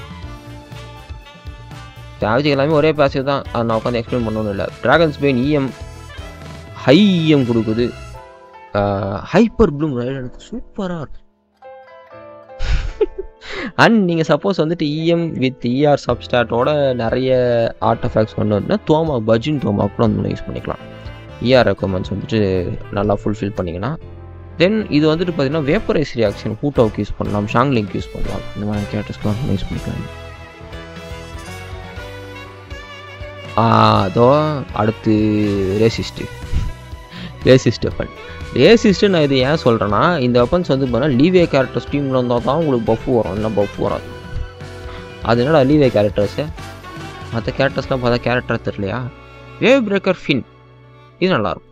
ஃபேவ்ஜ் எல்லாமே ஒரே பேசிவ் தான் அதை நான் உட்காந்து எக்ஸ்பிளைன் பண்ணணும் இல்லை dragon's bane EM high EM கொடுக்குது ஹைப்பர் ப்ளூம் ரைடு எனக்கு சூப்பராக இருக்கும் அண்ட் நீங்கள் சப்போஸ் வந்துட்டு இஎம் வித் இஆர் சப்ஸ்டாட்டோட நிறைய ஆர்ட் எஃபெக்ட்ஸ் கொண்டு வந்து தோமா பஜின் தோமா கூட வந்து யூஸ் பண்ணிக்கலாம் இஆர் ரெக்குவயர்மெண்ட்ஸ் வந்துட்டு நல்லா ஃபுல்ஃபில் பண்ணிங்கன்னா தென் இது வந்துட்டு பார்த்தீங்கன்னா வேப்பரைஸ் ரியாக்ஷன் ஹூட்டோவுக்கு யூஸ் பண்ணலாம் ஷாங்லிங்க் யூஸ் பண்ணலாம் இந்த மாதிரி கேரக்டர்ஸ்க்குலாம் யூஸ் பண்ணிக்கலாம் அதோ அடுத்து ரேசிஸ்ட்டு ரேசிஸ்ட் வெப்பன் ரேசிஸ்ட்டு நான் இது ஏன் சொல்கிறேன்னா இந்த வெப்பன்ஸ் வந்து பார்த்தீங்கன்னா லீவே கேரக்டர்ஸ் டீமில் இருந்தால் தான் உங்களுக்கு பஃப் வரும் இல்லை பஃப் வராது அது என்னடா லீவே கேரக்டர்ஸு மற்ற கேரக்டர்ஸ்லாம் பார்த்தா கேரக்டர் தெரியலையா வேவ் பிரேக்கர் ஃபின் இது நல்லாயிருக்கும்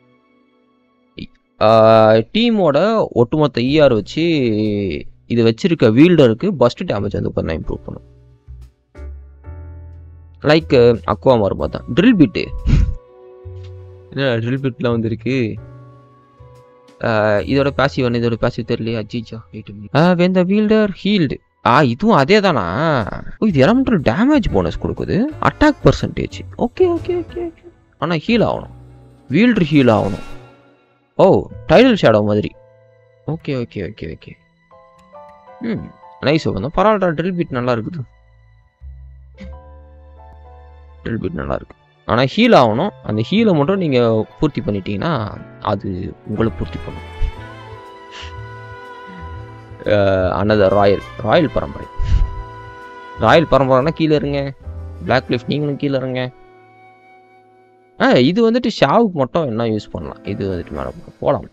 டீமோட ஒட்டுமொத்த இஆர் வச்சு இது வச்சிருக்க வீல்டருக்கு பஸ்ட் டேமேஜ் வந்து பார்த்தா இம்ப்ரூவ் பண்ணும் லைக் அக்வா மாதிரி பார்த்தா ட்ரில் பிட்டு என்ன ட்ரில் பிட்லாம் வந்துருக்கு இதோட பேசிவ் ஒன்று இதோட பேசிவ் தெரியலையா அஜிஜா வென் த வீல்டர் ஹீல்டு ஆ இதுவும் அதே தானா ஓ இது எலமெண்டல் டேமேஜ் போனஸ் கொடுக்குது attack percentage okay okay okay okay ஆனால் ஹீல் ஆகணும் வீல்டர் ஹீல் ஆகணும் ஓ டைடல் ஷேடோ மாதிரி okay okay okay okay hmm nice open பரவாயில்ல ட்ரில் பீட் நல்லா இருக்குது ட்ரில் பீட் நல்லா இருக்கு ஆனால் ஹீல் ஆகணும் அந்த ஹீலை மட்டும் நீங்கள் பூர்த்தி பண்ணிட்டீங்கன்னா அது உங்களை பூர்த்தி பண்ணும் அனதர் ராயல் ராயல் பரம்பரை ராயல் பரம்பரைனா கீழே இருங்க பிளாக் கிளிஃப் நீங்களும் கீழே இருங்க ஆ இது வந்துட்டு ஷாவுக்கு மட்டும் என்ன யூஸ் பண்ணலாம் இது வந்துட்டு மேலே போகலாம்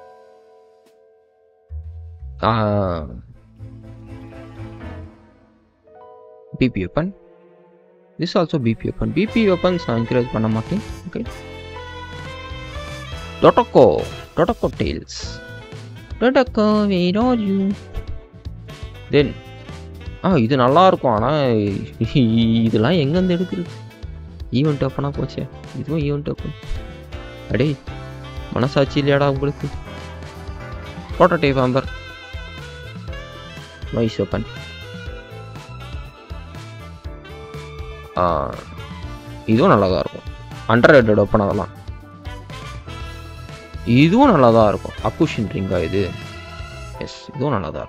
BP weapon this also BP weapon BP weapons நான் என்கரேஜ் பண்ண மாட்டேன் ஓகே டொட்டோக்கோ டொட்டோக்கோ டெய்ல்ஸ் டொட்டோக்கோ வேர் ஆர் யூ தென் ஆ இது நல்லா இருக்கும் ஆனால் இதெல்லாம் எங்கேருந்து எடுக்கிறது ஈவெண்ட் ஓப்பனாக போச்சே இதுவும் ஈவெண்ட் ஓப்பன் அடே மனசாட்சி இல்லையாடா உங்களுக்கு ப்ரோட்டோடைப் ஆம்பர் நைஸ் ஓப்பன் இதுவும் நல்லா தான் இருக்கும் அண்டர் ரேட்டட் ஓப்பன் அதெல்லாம் இதுவும் நல்லா தான் இருக்கும் அக்குஷன் ரிங்கா இது எஸ் இதுவும் நல்லா தான் இருக்கும்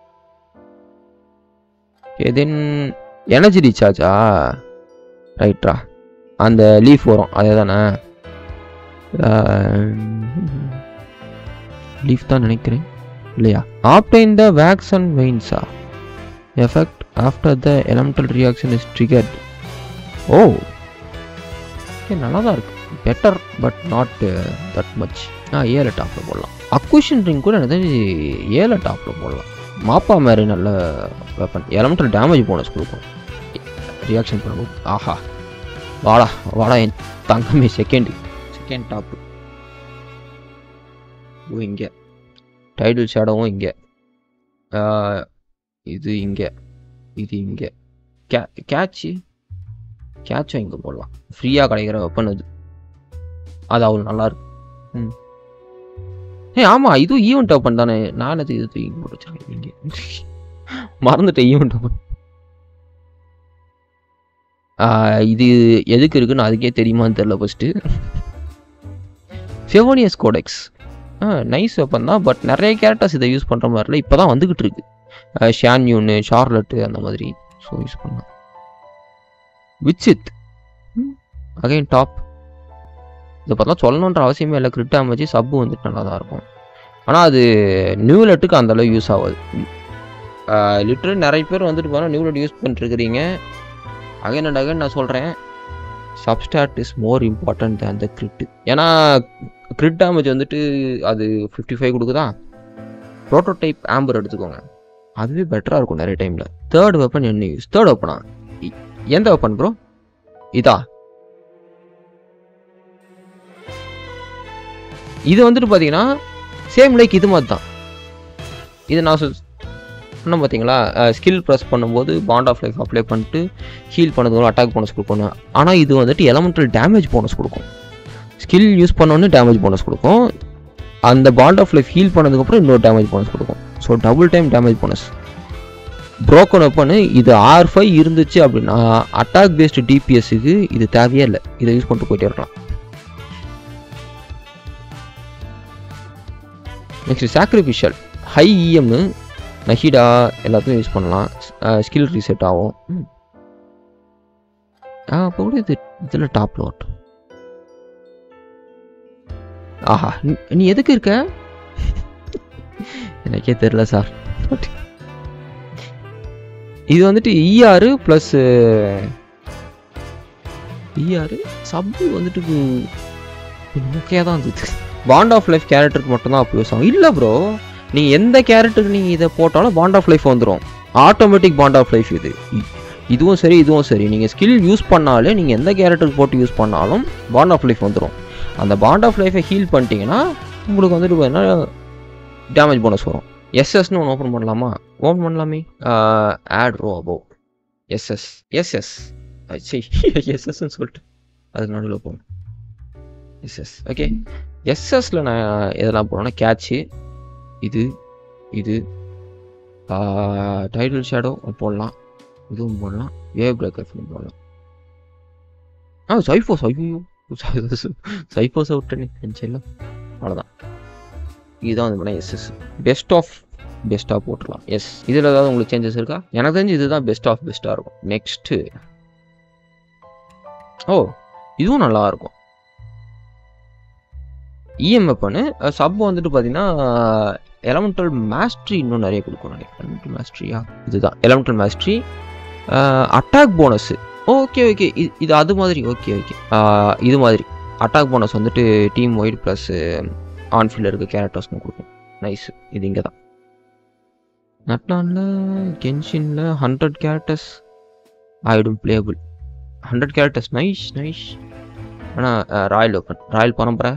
தென் எனர்ஜி ரீசார்ஜா ரைட்ரா அந்த லீஃப் வரும் அதே தானே லீஃப் தான் நினைக்கிறேன் இல்லையா ஆப்டைன் த வேக்ஸ் அண்ட் வெயின்ஸா effect after the elemental reaction is triggered oh okay நல்லா தான் இருக்கு better but not that much ஆ ஏழு டாப்பில் போடலாம் அக்குஷன் ரிங் கூட எனக்கு தெரிஞ்சு ஏழு டாப்பில் போடலாம் மாப்பா மாதிரி நல்ல வெப்பன் எலமெண்டல் டேமேஜ் போனஸ் கொடுக்கும் ரியாக்ஷன் பண்ணும்போது ஆஹா வாடா வாடா என் தங்கமே செகண்ட் செகண்ட் டாப்பு ஓ இங்கே டைட்டில் ஷேடோவும் இங்கே இது இங்கே இது இங்கே கே கேட்சு கேட்சும் இங்கே போடலாம் ஃப்ரீயாக கிடைக்கிற வெப்பன் அது அது அவ்வளோ நல்லா இருக்கு ம் ஏ ஆமாம் இதுவும் ஈவெண்ட் ஓப்பன் தானே நான் அது இது தூக்கி போட்டு வச்சிருக்கேன் இங்கே மறந்துட்டேன் ஈவெண்ட் ஓப்பன் இது எதுக்கு இருக்குன்னு அதுக்கே தெரியுமான்னு தெரில ஃபஸ்ட்டு ஃபெவோனியஸ் கோடெக்ஸ் ஆ நைஸ் வெப்பன் தான் பட் நிறைய கேரக்டர்ஸ் இதை யூஸ் பண்ணுற மாதிரில இப்போ தான் வந்துக்கிட்டு இருக்கு ஷான்யூனு ஷார்லட்டு அந்த மாதிரி ஸோ யூஸ் பண்ணலாம் விச்சித் அகைன் டாப் இதை பார்த்தா சொல்லணுன்ற அவசியமே இல்லை கிரிட் டேமேஜ் சப்பு வந்துட்டு நல்லா தான் இருக்கும் ஆனால் அது நியூலெட்டுக்கு அந்தளவு யூஸ் ஆகாது லிட்டரலி நிறைய பேர் வந்துட்டு போனால் நியூலெட் யூஸ் பண்ணிட்டுருக்கிறீங்க அகைன் அண்ட் அகைன் நான் சொல்கிறேன் substat is more important than the crit ஏன்னா கிரிட் டேமேஜ் வந்துட்டு அது ஃபிஃப்டி ஃபைவ் கொடுக்குதா ப்ரோட்டோடைப் ஆம்பர் எடுத்துக்கோங்க அதுவே பெட்டராக இருக்கும் நிறைய டைமில் தேர்ட் வெப்பன் என்ன யூஸ் தேர்ட் வெப்பனா எந்த வெப்பன் ப்ரோ இதா இது வந்துட்டு பார்த்தீங்கன்னா சேம் லைக் இது மாதிரி தான் இது நான் சொல் சொன்னேன் பார்த்தீங்களா ஸ்கில் ப்ரெஸ் பண்ணும்போது பாண்ட் ஆஃப் லைஃப் அப்ளை பண்ணிட்டு ஹீல் பண்ணதுக்கு அட்டாக் போனஸ் கொடுக்கணும் ஆனால் இது வந்துட்டு எலமெண்டல் டேமேஜ் போனஸ் கொடுக்கும் ஸ்கில் யூஸ் பண்ணோன்னு டேமேஜ் போனஸ் கொடுக்கும் அந்த பாண்ட் ஆஃப் லைஃப் ஹீல் பண்ணதுக்கப்புறம் இன்னொரு டேமேஜ் போனஸ் கொடுக்கும் so double time damage bonus broken weapon இது ஆர் ஃபைவ் இருந்துச்சு அப்படின்னா அட்டாக் பேஸ்டு டிபிஎஸ்ஸுக்கு இது தேவையே இல்லை இதை யூஸ் பண்ணிட்டு போயிட்டே இருக்கலாம் நெக்ஸ்ட் சாக்ரிஃபிஷியல் ஹை இஎம்னு நஹிடா எல்லாத்தையும் யூஸ் பண்ணலாம் ஸ்கில் ரீசெட் ஆகும் ஆ அப்போ கூட இது இதில் டாப் லோட் ஆஹா நீ- நீ எதுக்கு இருக்க எனக்கே தெரில சார் இது வந்துட்டு இஆர் ப்ளஸ் இஆர் சப்பு வந்துட்டு முக்கியாக தான் இருந்தது பாண்ட் ஆஃப் லைஃப் கேரக்டருக்கு மட்டும்தான் அப்போ யூஸ் ஆகும் இல்லை ப்ரோ நீங்கள் எந்த கேரக்டருக்கு நீங்கள் இதை போட்டாலும் பாண்ட் ஆஃப் லைஃப் வந்துடும் ஆட்டோமேட்டிக் பாண்ட் ஆஃப் லைஃப் இது இ- இதுவும் சரி இதுவும் சரி நீங்கள் ஸ்கில் யூஸ் பண்ணாலே நீங்கள் எந்த கேரக்டருக்கு போட்டு யூஸ் பண்ணாலும் பாண்ட் ஆஃப் லைஃப் வந்துடும் அந்த பாண்ட் ஆஃப் லைஃபை ஹீல் பண்ணிட்டீங்கன்னா உங்களுக்கு வந்துட்டு பார்த்தீங்கன்னா டேமேஜ் போனஸ் வரும் எஸ்எஸ்னு ஒன்று ஓப்பன் பண்ணலாமா ஓப்பன் பண்ணலாமே ஆட் ரோ அபோவ் எஸ்எஸ் எஸ்எஸ் சரி எஸ்எஸ்ன்னு சொல்லிட்டு அது நடுவில் போகணும் எஸ்எஸ் ஓகே எஸ்எஸ்ல நான் எதெல்லாம் போனேன்னா கேட்சு இது இது டைட்டில் ஷேடோ போடலாம் இதுவும் போடலாம் வேவ் பிரேக்கர் ஃபிலிம் போடலாம் ஆ சைஃபோஸ் ஐயோ சைஃபோஸை விட்டனே டென்ஷன்ல அவ்வளோதான் இதுதான் வந்து பண்ணால் எஸ்எஸ் பெஸ்ட் ஆஃப் பெஸ்ட்டாக போட்டுடலாம் எஸ் இதில் ஏதாவது உங்களுக்கு சேஞ்சஸ் இருக்கா எனக்கு தெரிஞ்சு இதுதான் பெஸ்ட் ஆஃப் பெஸ்ட்டாக இருக்கும் நெக்ஸ்ட்டு ஓ இதுவும் நல்லா இருக்கும் இஎம்எஃப்னு சப் வந்துட்டு பார்த்தீங்கன்னா எலமெண்டல் மாஸ்ட்ரி இன்னும் நிறைய கொடுக்கும் நினைக்கிறேன் எலமெண்டல் மாஸ்ட்ரியா இதுதான் elemental mastery attack bonus okay okay இது இது அது மாதிரி ஓகே ஓகே இது மாதிரி அட்டாக் போனஸ் வந்துட்டு டீம் ஒய்டு ப்ளஸ் ஆன்ஃபீல்டில் இருக்க கேரக்டர்ஸ்னு கொடுக்கும் நைஸ் இது இங்கே தான் நட்லானில் கென்ஷினில் ஹண்ட்ரட் கேரக்டர்ஸ் ஆயிடும் playable hundred characters nice nice ஆனால் ராயல் ஓப்பன் ராயல் பரம்பரை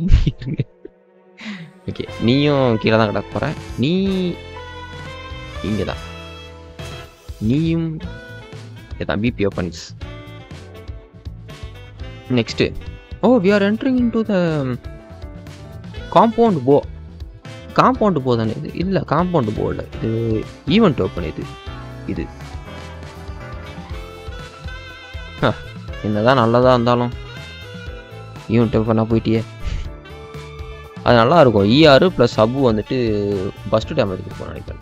ஓகே நீயும் கீழே தான் கிடக்க போகிற நீ இங்கே தான் நீயும் இதான் BP opens next oh we are entering into the compound போ காம்பவுண்ட் போ தானே இது இல்லை காம்பவுண்ட் போ இல்லை இது ஈவெண்ட் ஓப்பன் இது இது ஹ, என்னதான் நல்லதாக இருந்தாலும் ஈவெண்ட் ஓப்பனாக போயிட்டியே அது நல்லா இருக்கும் இஆர் ப்ளஸ் சப்பு வந்துட்டு ஃபஸ்ட்டு டேமேஜ் கொடுப்போம் நினைக்கிறேன்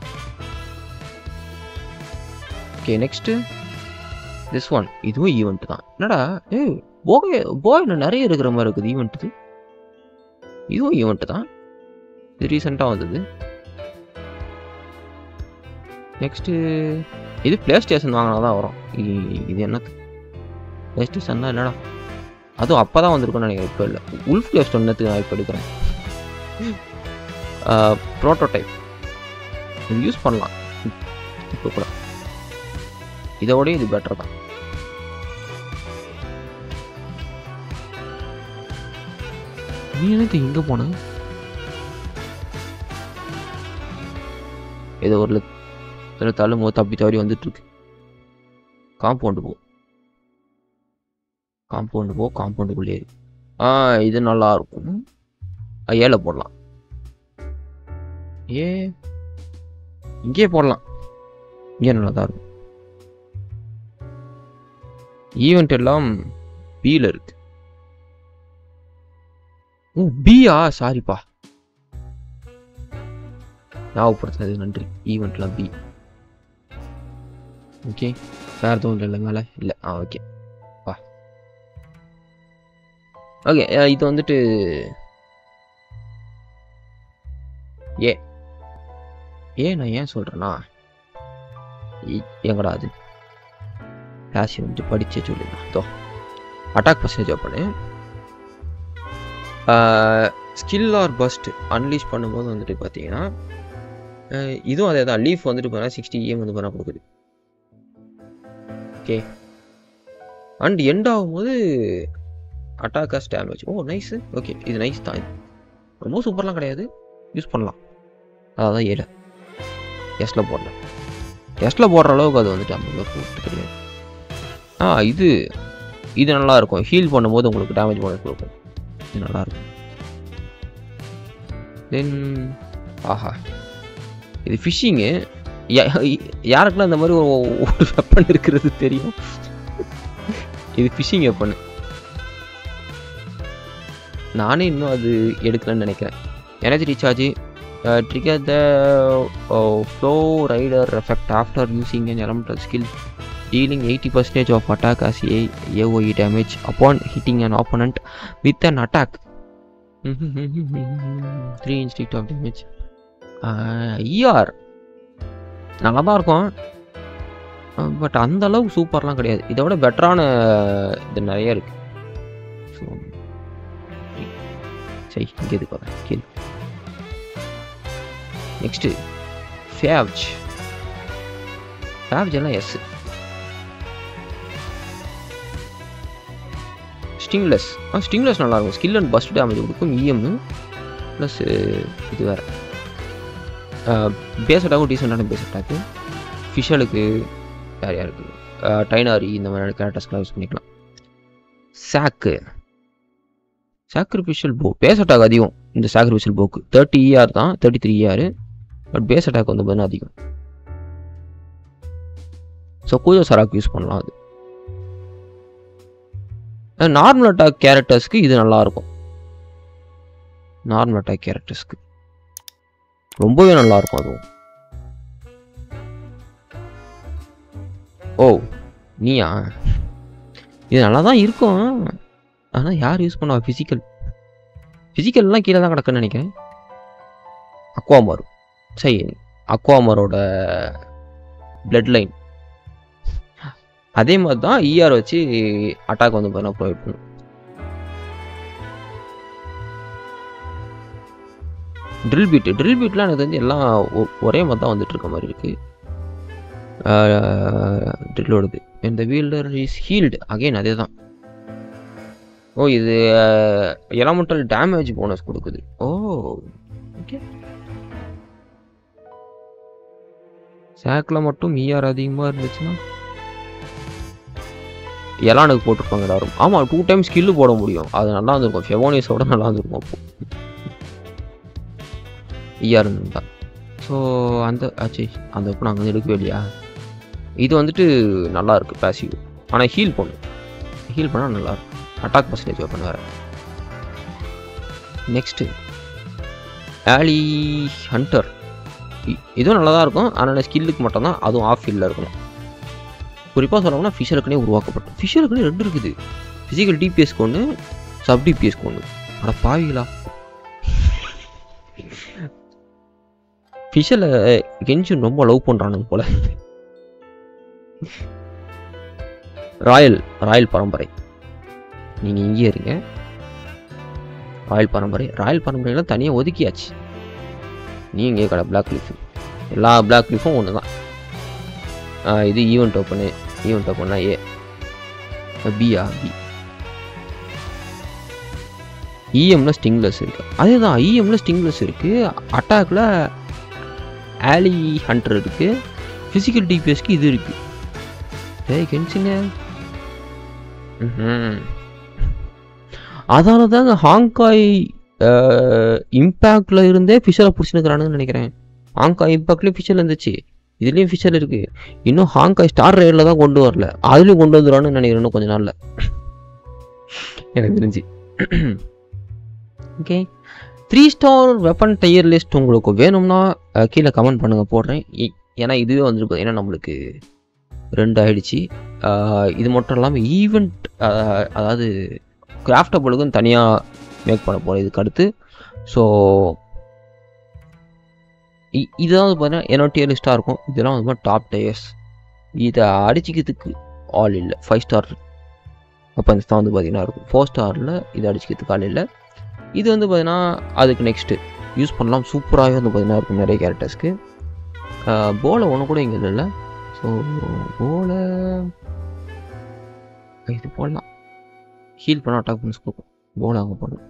ஓகே நெக்ஸ்ட்டு திஸ் ஒன் இதுவும் ஈவெண்ட் தான் என்னடா ஏய் போகே போய் நிறைய இருக்கிற மாதிரி இருக்குது ஈவெண்ட் இது இதுவும் ஈவெண்ட் தான் இது ரீசெண்டாக வந்தது நெக்ஸ்ட்டு இது ப்ளே ஸ்டேஷன் வாங்கினா தான் வரும் இ- இது என்னது ப்ளே ஸ்டேஷன் தான் என்னடா அதுவும் அப்போ தான் வந்திருக்கும்னு நினைக்கிறேன் இப்போ இல்லை உல்ஃப் கேஸ்ட் ஒன்றத்துக்கு நான் இப்போ எடுக்கிறேன் ப்ரோட்டோடைப் இது யூஸ் பண்ணலாம் இப்போ கூட இதோட இது பெட்டர் தான் நீ எனக்கு இங்கே போன ஏதோ ஒரு இதில் தள்ளும் தப்பி தவறி வந்துட்டு இருக்கு காம்பவுண்டு போ காம்பவுண்டு போ காம்பவுண்டுக்குள்ளே இரு ஆ இது நல்லா இருக்கும் ஆ, ஏல போடலாம் ஏ இங்கே போடலாம் இங்கே நல்லா தான் இருக்கும் ஈவெண்ட் எல்லாம் பியில் இருக்கு ஓ பியா சாரிப்பா ஞாபகப்படுத்தினது நன்றி ஈவெண்ட்லாம் பி ஓகே வேறு எதுவும் இல்லை மேலே இல்லை ஆ ஓகே வா ஓகே இது வந்துட்டு ஏ ஏ நான் ஏன் சொல்கிறேன்னா எங்கடா அது ராசி வந்துட்டு படிச்சே சொல்லிடலாம் தோ அட்டாக் பர்சன்டேஜ் பண்ணு ஸ்கில் ஆர் பஸ்ட் அன்லீஷ் பண்ணும்போது வந்துட்டு பார்த்தீங்கன்னா அஹ் இதுவும் அதே தான் லீஃப் வந்துட்டு பார்த்தா சிக்ஸ்டி இஎம் வந்து பண்ண கொடுக்குது ஓகே அண்ட் எண்ட் ஆகும்போது attacks damage oh nice okay இது நைஸ் தான் இது ரொம்ப சூப்பர்லாம் கிடையாது யூஸ் பண்ணலாம் அதான் ஏழு எஸ்ல போடலாம் எஸ்ல போடுற அளவுக்கு அது வந்துட்டு அந்த அளவுக்கு worth கிடையாது ஆ இது இது நல்லா இருக்கும் ஹீல் பண்ணும்போது உங்களுக்கு டேமேஜ் போனஸ் கொடுக்கும் இது நல்லா இருக்கும் தென் ஆஹா இது ஃபிஷ்ஷிங்கு யாருக்கெல்லாம் இந்த மாதிரி ஒரு ஒரு வெப்பன் இருக்கிறது தெரியும் இது ஃபிஷிங் வெப்பன் நானே இன்னும் அது எடுக்கலன்னு நினைக்கிறேன் energy recharge trigger the flow rider effect after using an elemental skill dealing 80% of attack as a AOE damage upon hitting an opponent with an attack 3 instinct of damage ஐஆர் நல்லா தான் இருக்கும் but அந்த அளவுக்கு சூப்பர்லாம் கிடையாது இதை விட பெட்டரான இது நிறைய இருக்கு ஸோ சரி இங்கே இது பாரு கீழ் நெக்ஸ்ட்டு ஃபேவ்ஜ் ஃபேவ்ஜ் எல்லாம் எஸ் ஸ்டிங்லெஸ் ஆ ஸ்டிங்லெஸ் நல்லாயிருக்கும் ஸ்கில் அண்ட் பஸ்ட் டேமேஜ் கொடுக்கும் இஎம் ப்ளஸ் இது வேறு பேஸ் அட்டாக்கும் டீசெண்டான பேஸ் அட்டாக்கு ஃபிஷலுக்கு யார் யாருக்கு டைனாரி இந்த மாதிரியான கேரக்டர்ஸ்க்கெலாம் யூஸ் பண்ணிக்கலாம் சாக்கு சாக்ரிஃபிஷியல் போ பேஸ் அட்டாக் அதிகம் இந்த சாக்ரிஃபிஷியல் போக்கு தேர்ட்டி இஆர் தான் thirty three ER but base attack வந்து பார்த்தீங்கன்னா அதிகம் ஸோ கூஜோ சராக்கு யூஸ் பண்ணலாம் அது நார்மல் அட்டாக் கேரக்டர்ஸ்க்கு இது நல்லாயிருக்கும் நார்மல் அட்டாக் கேரக்டர்ஸ்க்கு ரொம்பவே நல்லா இருக்கும் அதுவும் ஓ நீயா இது நல்லா தான் இருக்கும் ஆனால் யார் யூஸ் பண்ணுவா ஃபிசிக்கல் ஃபிசிக்கல்லாம் கீழே தான் கிடக்குன்னு நினைக்கிறேன் அக்வாமாரு சரி அக்வாமாரோட பிளட் லைன் அதே மாதிரி தான் இஆர் வச்சு அட்டாக் வந்து பார்த்தீங்கன்னா ப்ரொவைட் பண்ணும் ட்ரில் பீட் ட்ரில் பீட்லாம் எனக்கு தெரிஞ்சு எல்லாம் ஒ- ஒரே மாதிரி தான் வந்துட்டு இருக்க மாதிரி இருக்கு ட்ரில்லோடது இந்த வீல்டர் இஸ் ஹீல்டு அகைன் அதே தான் ஓ இது எலமெண்டல் டேமேஜ் போனஸ் கொடுக்குது ஓ ஓகே சேக்கில் மட்டும் இஆர் அதிகமாக இருந்துச்சுன்னா எலானுக்கு போட்டிருப்பாங்க எல்லாரும் ஆமாம் டூ டைம் ஸ்கில்லு போட முடியும் அது நல்லா இருந்திருக்கும் ஃபெவோனிஸோட நல்லா இருந்திருக்கும் அப்போ இஆர் தான் ஸோ அந்த ஆச்சு அந்த இப்போ நாங்கள் வந்து எடுக்கவே இல்லையா இது வந்துட்டு நல்லா இருக்கு பேசிவ் ஆனால் ஹீல் பண்ணும் ஹீல் பண்ணால் நல்லா இருக்கும் அட்டாக் பர்சன்டேஜ் ஓப்பன் வேறு நெக்ஸ்ட்டு ஆலி ஹண்டர் இதுவும் நல்லா தான் இருக்கும் ஆனால் ஸ்கில்லுக்கு மட்டும்தான் அதுவும் ஆஃப் ஃபீல்டில் இருக்கணும் குறிப்பாக சொல்லணும்னா ஃபிஷருக்குனே உருவாக்கப்பட்டது ஃபிஷருக்குனே ரெண்டு இருக்குது ஃபிசிக்கல் டிபிஎஸ்க்கு ஒன்று சப் டிபிஎஸ்க்கு ஒன்று அட பாவிகளா ஃபிஷலை கென்ஷன் ரொம்ப லவ் பண்ணுறானுங்க போல ராயல் ராயல் பரம்பரை நீங்கள் இங்கேயே இருங்க ராயல் பரம்பரை ராயல் பரம்பரையெல்லாம் தனியாக ஒதுக்கியாச்சு நீ இங்கே கடை பிளாக் லீஃப் எல்லா பிளாக் லீஃபும் ஒன்று தான் ஆ, இது ஈவெண்ட் ஓப்பனு ஈவெண்ட் ஓப்பன்னா ஏ பியா பி இஎம்ல ஸ்டிங்லெஸ் இருக்கு அதே தான் இஎம்ல ஸ்டிங்லெஸ் இருக்கு அட்டாக்ல ஆலி ஹண்டர் இருக்கு ஃபிசிக்கல் டிபிஎஸ்க்கு இது இருக்கு ஏய் கென்சிங்க ம்ஹும். அதனால தாங்க ஹாங்காய் இம்பேக்டில் இருந்தே ஃபிஷரை பிடிச்சிருக்கிறானுன்னு நினைக்கிறேன் ஹாங்காய் இம்பேக்ட்லேயும் ஃபிஷர் இருந்துச்சு இதுலேயும் ஃபிஷர் இருக்குது இன்னும் ஹாங்காய் ஸ்டார் ரேடில் தான் கொண்டு வரல அதுலேயும் கொண்டு வந்துடுவான்னு நினைக்கிறேன் இன்னும் கொஞ்ச நாளில் எனக்கு தெரிஞ்சு okay three star weapon tier list உங்களுக்கு வேணும்னா அஹ், கீழே கமெண்ட் பண்ணுங்கள் போடுறேன் இ- ஏன்னா இதுவே வந்துட்டு பார்த்தீங்கன்னா நம்மளுக்கு ரெண்டு ஆயிடுச்சு அஹ், இது மட்டும் இல்லாமல் ஈவெண்ட் அதாவது கிராஃப்டபுளுக்கும் தனியாக மேக் பண்ண போகிறேன் இதுக்கு அடுத்து ஸோ இதுதான் வந்து பார்த்தீங்கன்னா என்னோட டியர் லிஸ்ட்டாக இருக்கும் இதெல்லாம் வந்து டாப் டயர்ஸ் இதை அடிச்சிக்கிறதுக்கு ஆள் இல்லை ஃபைவ் ஸ்டார் வெப்பன்ஸ் தான் வந்து பார்த்தீங்கன்னா இருக்கும் ஃபோர் ஸ்டாரில் இது அடிச்சிக்கிறதுக்கு ஆள் இல்லை இது வந்து பார்த்தீங்கன்னா அதுக்கு நெக்ஸ்ட்டு யூஸ் பண்ணலாம் சூப்பராகவே வந்து பார்த்தீங்கன்னா இருக்கும் நிறைய கேரக்டர்ஸ்க்கு போலை ஒன்று கூட இங்கே இல்லைல்ல ஸோ போலை இது போடலாம் ஹீல் பண்ண அட்டாக் பண்ணி கொடுக்கும் போலை அங்கே போடலாம்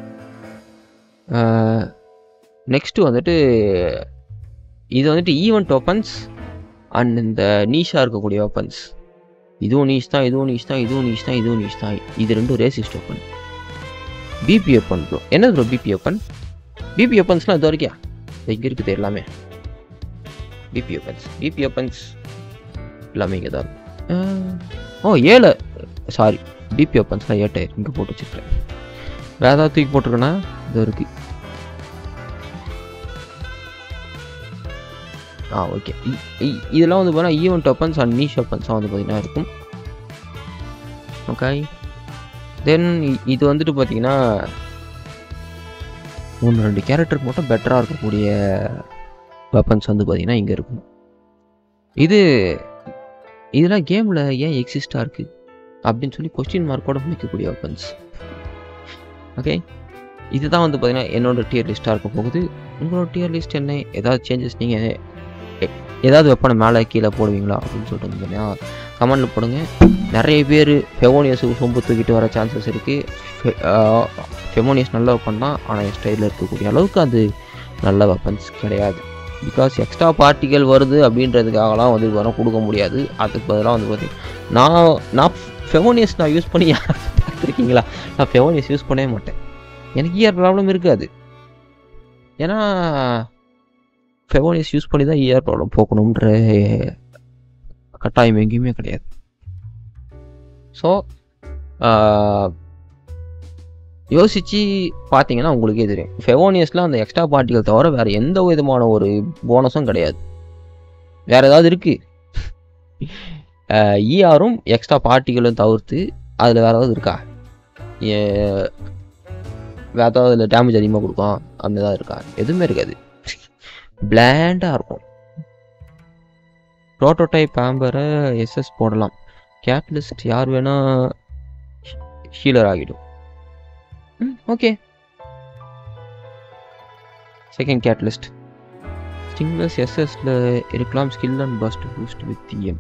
நெக்ஸ்ட்டு வந்துட்டு இது வந்துட்டு ஈவெண்ட் வெப்பன்ஸ் அண்ட் இந்த நீஷாக இருக்கக்கூடிய வெப்பன்ஸ் இதுவும் நீஷ் தான் இதுவும் நீஷ் தான் இதுவும் நீஷ் தான் இதுவும் நீஷ் தான் இது ரெண்டும் ரேசிஸ்ட் வெப்பன் பிபி வெப்பன் ப்ரோ என்ன ப்ரோ பிபி வெப்பன் பிபி வெப்பன்ஸ்லாம் இது வரைக்கும் இங்கே இருக்குது எல்லாமே பிபி வெப்பன்ஸ் பிபி வெப்பன்ஸ் எல்லாமே இங்கே தான் இருக்கும் அஹ், ஓ ஏழு சாரி பிபி வெப்பன்ஸ்லாம் ஏட்டாயிரு இங்கே போட்டு வச்சுருக்கேன் வேறு ஏதாவது தூக்கி போட்டிருக்கேன்னா இது இருக்குது ஆ ஓகே இதெல்லாம் வந்து பார்த்தீங்கன்னா ஈவெண்ட் வெப்பன்ஸ் அண்ட் நீஷ் வெப்பன்ஸாக வந்து பார்த்தீங்கன்னா இருக்கும் ஓகே தென் இது வந்துட்டு பார்த்தீங்கன்னா ஒன்று ரெண்டு கேரக்டருக்கு மட்டும் பெட்டராக இருக்கக்கூடிய வெப்பன்ஸ் வந்து பார்த்தீங்கன்னா இங்கே இருக்கும் இது இதெல்லாம் கேமில் ஏன் எக்ஸிஸ்டாக இருக்குது அப்படின்னு சொல்லி கொஸ்டின் மார்க்கோட முடிக்கக்கூடிய வெப்பன்ஸ் ஓகே இதுதான் வந்து பார்த்தீங்கன்னா என்னோட டியர் லிஸ்ட்டாக இருக்க போகுது உங்களோட டியர் லிஸ்ட் என்ன ஏதாவது சேஞ்சஸ் நீங்கள் ஏதாவது வெப்பனை மேலே கீழே போடுவீங்களா அப்படின்னு சொல்லிட்டு வந்து பார்த்தீங்கன்னா கமெண்டில் போடுங்க நிறைய பேர் ஃபெவோனியஸ் சொம்பு தூக்கிட்டு வர சான்சஸ் இருக்குது ஃபெமோனியஸ் நல்ல வெப்பன் தான் ஆனால் என் ஸ்டைலில் இருக்கக்கூடிய அளவுக்கு அது நல்ல வெப்பன்ஸ் கிடையாது பிகாஸ் எக்ஸ்ட்ரா பார்ட்டிகள் வருது அப்படின்றதுக்காகலாம் வந்து வரம் கொடுக்க முடியாது அதுக்கு பதிலாக வந்து பார்த்தீங்கன்னா நான் நான் ஃபெவோனியஸ் நான் யூஸ் பண்ணி யாராவது பார்த்துருக்கீங்களா நான் ஃபெவோனியஸ் யூஸ் பண்ணவே மாட்டேன் எனக்கு இயர் ப்ராப்ளம் இருக்காது ஏன்னா ஃபெவோனியஸ் யூஸ் பண்ணி தான் இயர் ப்ராப்ளம் போக்கணுன்ற கட்டாயம் எங்கேயுமே கிடையாது ஸோ யோசித்து பார்த்தீங்கன்னா உங்களுக்கே தெரியும் ஃபெவோனியஸில் அந்த எக்ஸ்ட்ரா பார்ட்டிகள் தவிர வேறு எந்த விதமான ஒரு போனஸும் கிடையாது வேறு ஏதாவது இருக்குது இஆரும் எக்ஸ்ட்ரா பார்ட்டிகளும் தவிர்த்து அதில் வேறு ஏதாவது இருக்கா ஏ- வேறு ஏதாவது அதில் டேமேஜ் அதிகமாக கொடுக்கும் அந்த ஏதாவது இருக்கா எதுவுமே இருக்காது பிளாண்டாக இருக்கும் ப்ரோட்டோடைப் ஆம்பரை எஸ்எஸ் போடலாம் கேட்லிஸ்ட் யார் வேணால் ஹீலர் ஆகிடும் hmm okay second catalyst stringless எஸ்எஸ்ல இருக்கலாம் skill and burst boost with EM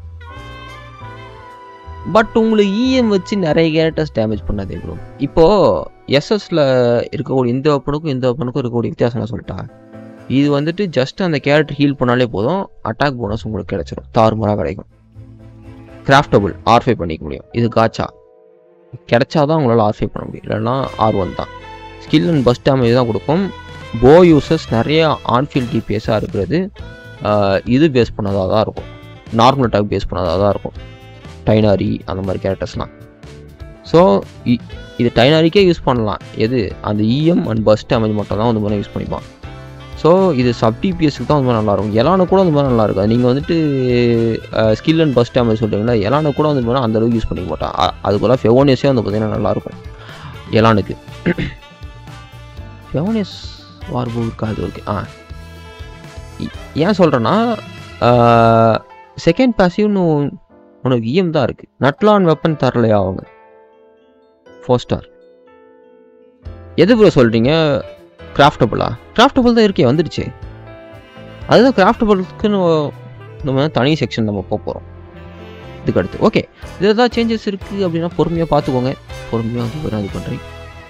but உங்களுக்கு இஎம் வச்சு நிறைய கேரக்டர்ஸ் டேமேஜ் பண்ணாதே ப்ரோ இப்போது எஸ்எஸ்ல இருக்கக்கூடிய இந்த வெப்பனுக்கும் இந்த வெப்பனுக்கும் இருக்கக்கூடிய வித்தியாசம் நான் சொல்லிட்டா இது வந்துட்டு ஜஸ்ட் அந்த கேரக்டர் ஹீல் பண்ணாலே போதும் அட்டாக் போனஸ் உங்களுக்கு கிடைச்சிரும் தாறுமாறாக கிடைக்கும் கிராஃப்டபுள் ஆர்ஃபை பண்ணிக்க முடியும் இது காச்சா கிடைச்சாதான் உங்களால் ஆர்ஃபை பண்ண முடியும் இல்லைன்னா ஆர் ஒன் தான் ஸ்கில் அண்ட் பஸ் டேமேஜ் தான் கொடுக்கும் போ யூசர்ஸ் நிறைய ஆன்ஃபீல்ட் டிபிஎஸ்ஸாக இருக்கிறது ஆஹ் இது பேஸ் பண்ணதாக தான் இருக்கும் நார்மல் அட்டாக் பேஸ் பண்ணதாக தான் இருக்கும் டைனாரி அந்த மாதிரி கேரக்டர்ஸ்லாம் ஸோ இது டைனாரிக்கே யூஸ் பண்ணலாம் எது அந்த இஎம் அண்ட் பஸ் டேமேஜ் மட்டும் தான் வந்து மாதிரி யூஸ் பண்ணிப்பான் ஸோ இது சப் டிபிஎஸ்க்கு தான் வந்து மாதிரி நல்லாயிருக்கும் எலானு கூட அந்த மாதிரி நல்லா இருக்கும் நீங்கள் வந்துட்டு ஸ்கில் அண்ட் பஸ் டேமேஜ் சொல்கிறீங்களா எலானு கூட வந்து பார்த்தீங்கன்னா அந்த அளவுக்கு யூஸ் பண்ணிக்க மாட்டான் அ- அதுக்குள்ள ஃபெவோனியஸே வந்து பார்த்தீங்கன்னா நல்லாயிருக்கும் எலானுக்கு ஃபெவோனியஸ் வார்போ இருக்காது ஓகே ஆ இ- ஏன் சொல்கிறேன்னா செகண்ட் பாசிவ்னு உனக்கு இஎம் தான் இருக்குது நட்லான் வெப்பன் தரலையா அவங்க ஃபோர் ஸ்டார் எது ப்ரோ சொல்கிறீங்க கிராஃப்டபுளா கிராஃப்டபுள் தான் இருக்கே வந்துடுச்சு அதுதான் கிராஃப்டபுளுக்குன்னு நம்ம தனி செக்ஷன் நம்ம போக போகிறோம் இதுக்கு அடுத்து ஓகே இது ஏதாவது சேஞ்சஸ் இருக்குது அப்படின்னா பொறுமையாக பார்த்துக்கோங்க பொறுமையாக வந்து நான் இது பண்ணுறேன்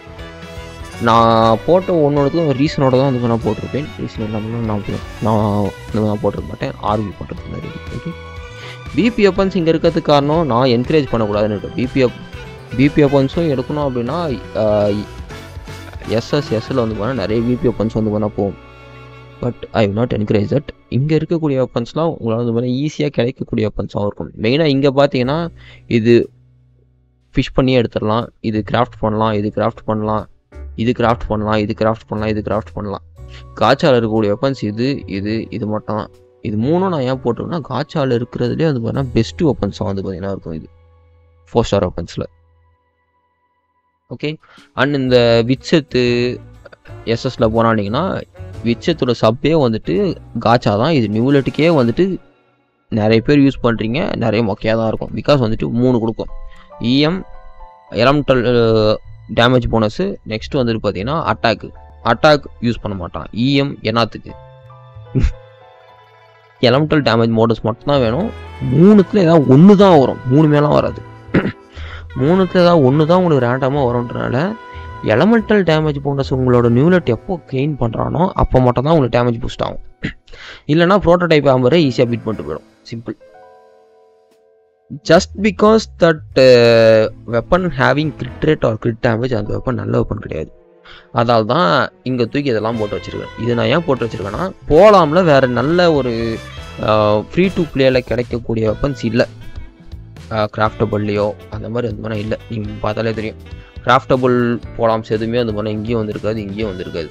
நான் போட்ட ஒன்றொன்றுக்கும் ரீசனோட தான் வந்து நான் போட்டிருப்பேன் ரீசன் இல்லாமல் நான் வந்து- நான் இந்த மாதிரி நான் போட்டிருக்க மாட்டேன் ஆர்வி பண்ணுறதுக்கு முன்னாடி ஓகே பிபி வெப்பன்ஸ் இங்கே இருக்கிறதுக்கு காரணம் நான் என்கரேஜ் பண்ணக்கூடாதுன்னு இருக்கேன் பிபி பிபி வெப்பன்ஸும் எடுக்கணும் அப்படின்னா எஸ்எஸ் எஸ்ஸில் வந்து பார்த்தா நிறைய பிபி வெப்பன்ஸ் வந்து பண்ணால் போகும் but I not encourage that இங்கே இருக்கக்கூடிய வெப்பன்ஸ்லாம் உங்களால் வந்து பார்த்தா ஈஸியாக கிடைக்கக்கூடிய வெப்பன்ஸாகவும் இருக்கும் மெயினாக இங்கே பார்த்தீங்கன்னா இது ஃபிஷ் பண்ணியே எடுத்துடலாம் இது கிராஃப்ட் பண்ணலாம் இது கிராஃப்ட் பண்ணலாம் இது கிராஃப்ட் பண்ணலாம் இது கிராஃப்ட் பண்ணலாம் இது கிராஃப்ட் பண்ணலாம் காச்சாவில் இருக்கக்கூடிய வெப்பன்ஸ் இது இது இது மட்டும் தான் இது மூணும் நான் ஏன் போட்டிருக்கேன்னா காச்சாவில் இருக்கிறதுலே வந்து பார்த்தீங்கன்னா பெஸ்ட் வெப்பன்ஸாக வந்து பார்த்தீங்கன்னா இருக்கும் இது ஃபோர் ஸ்டார் வெப்பன்ஸில் ஓகே அண்ட் இந்த விட்சத்து எஸ்எஸ்ல போனாலிங்கன்னா விட்சத்தோட சப்பே வந்துட்டு காச்சா தான் இது நியூலெட்டுக்கே வந்துட்டு நிறைய பேர் யூஸ் பண்ணுறீங்க நிறைய மொக்கையாக தான் இருக்கும் பிகாஸ் வந்துட்டு மூணு கொடுக்கும் EM elemental damage bonus next வந்துட்டு பார்த்தீங்கன்னா அட்டாக்கு அட்டாக் யூஸ் பண்ண மாட்டான் இஎம் என்னத்துக்கு எலமெண்டல் டேமேஜ் மோடஸ் மட்டும்தான் வேணும் மூணுத்துல ஏதாவது ஒன்று தான் வரும் மூணு மேலாம் வராது மூணுத்துல ஏதாவது ஒன்று தான் உங்களுக்கு ரேண்டமாக வரும்ன்றனால எலமெண்டல் டேமேஜ் போனஸ் உங்களோட நியூலெட் எப்போ கெயின் பண்ணுறானோ அப்போ மட்டும் தான் உங்களுக்கு டேமேஜ் பூஸ்ட் ஆகும் இல்லைனா ப்ரோட்டோடைப் ஆம்பரை ஈஸியாக பீட் பண்ணிட்டு போயிடும் simple just because that weapon having crit rate or crit damage அந்த வெப்பன் நல்ல வெப்பன் கிடையாது அதால் தான் இங்கே தூக்கி இதெல்லாம் போட்டு வச்சுருக்கேன் இது நான் ஏன் போட்டு வச்சுருக்கேன்னா போலாம்ல வேறு நல்ல ஒரு ஃப்ரீ டு பிளேயில் கிடைக்கக்கூடிய வெப்பன்ஸ் இல்லை கிராஃப்டபுள்லேயோ அந்த மாதிரி அந்த மாதிரி இல்லை நீங்கள் பார்த்தாலே தெரியும் கிராஃப்டபுள் போலாம்ஸ் எதுவுமே அந்த மாதிரி இங்கேயும் வந்திருக்காது இங்கேயும் வந்திருக்காது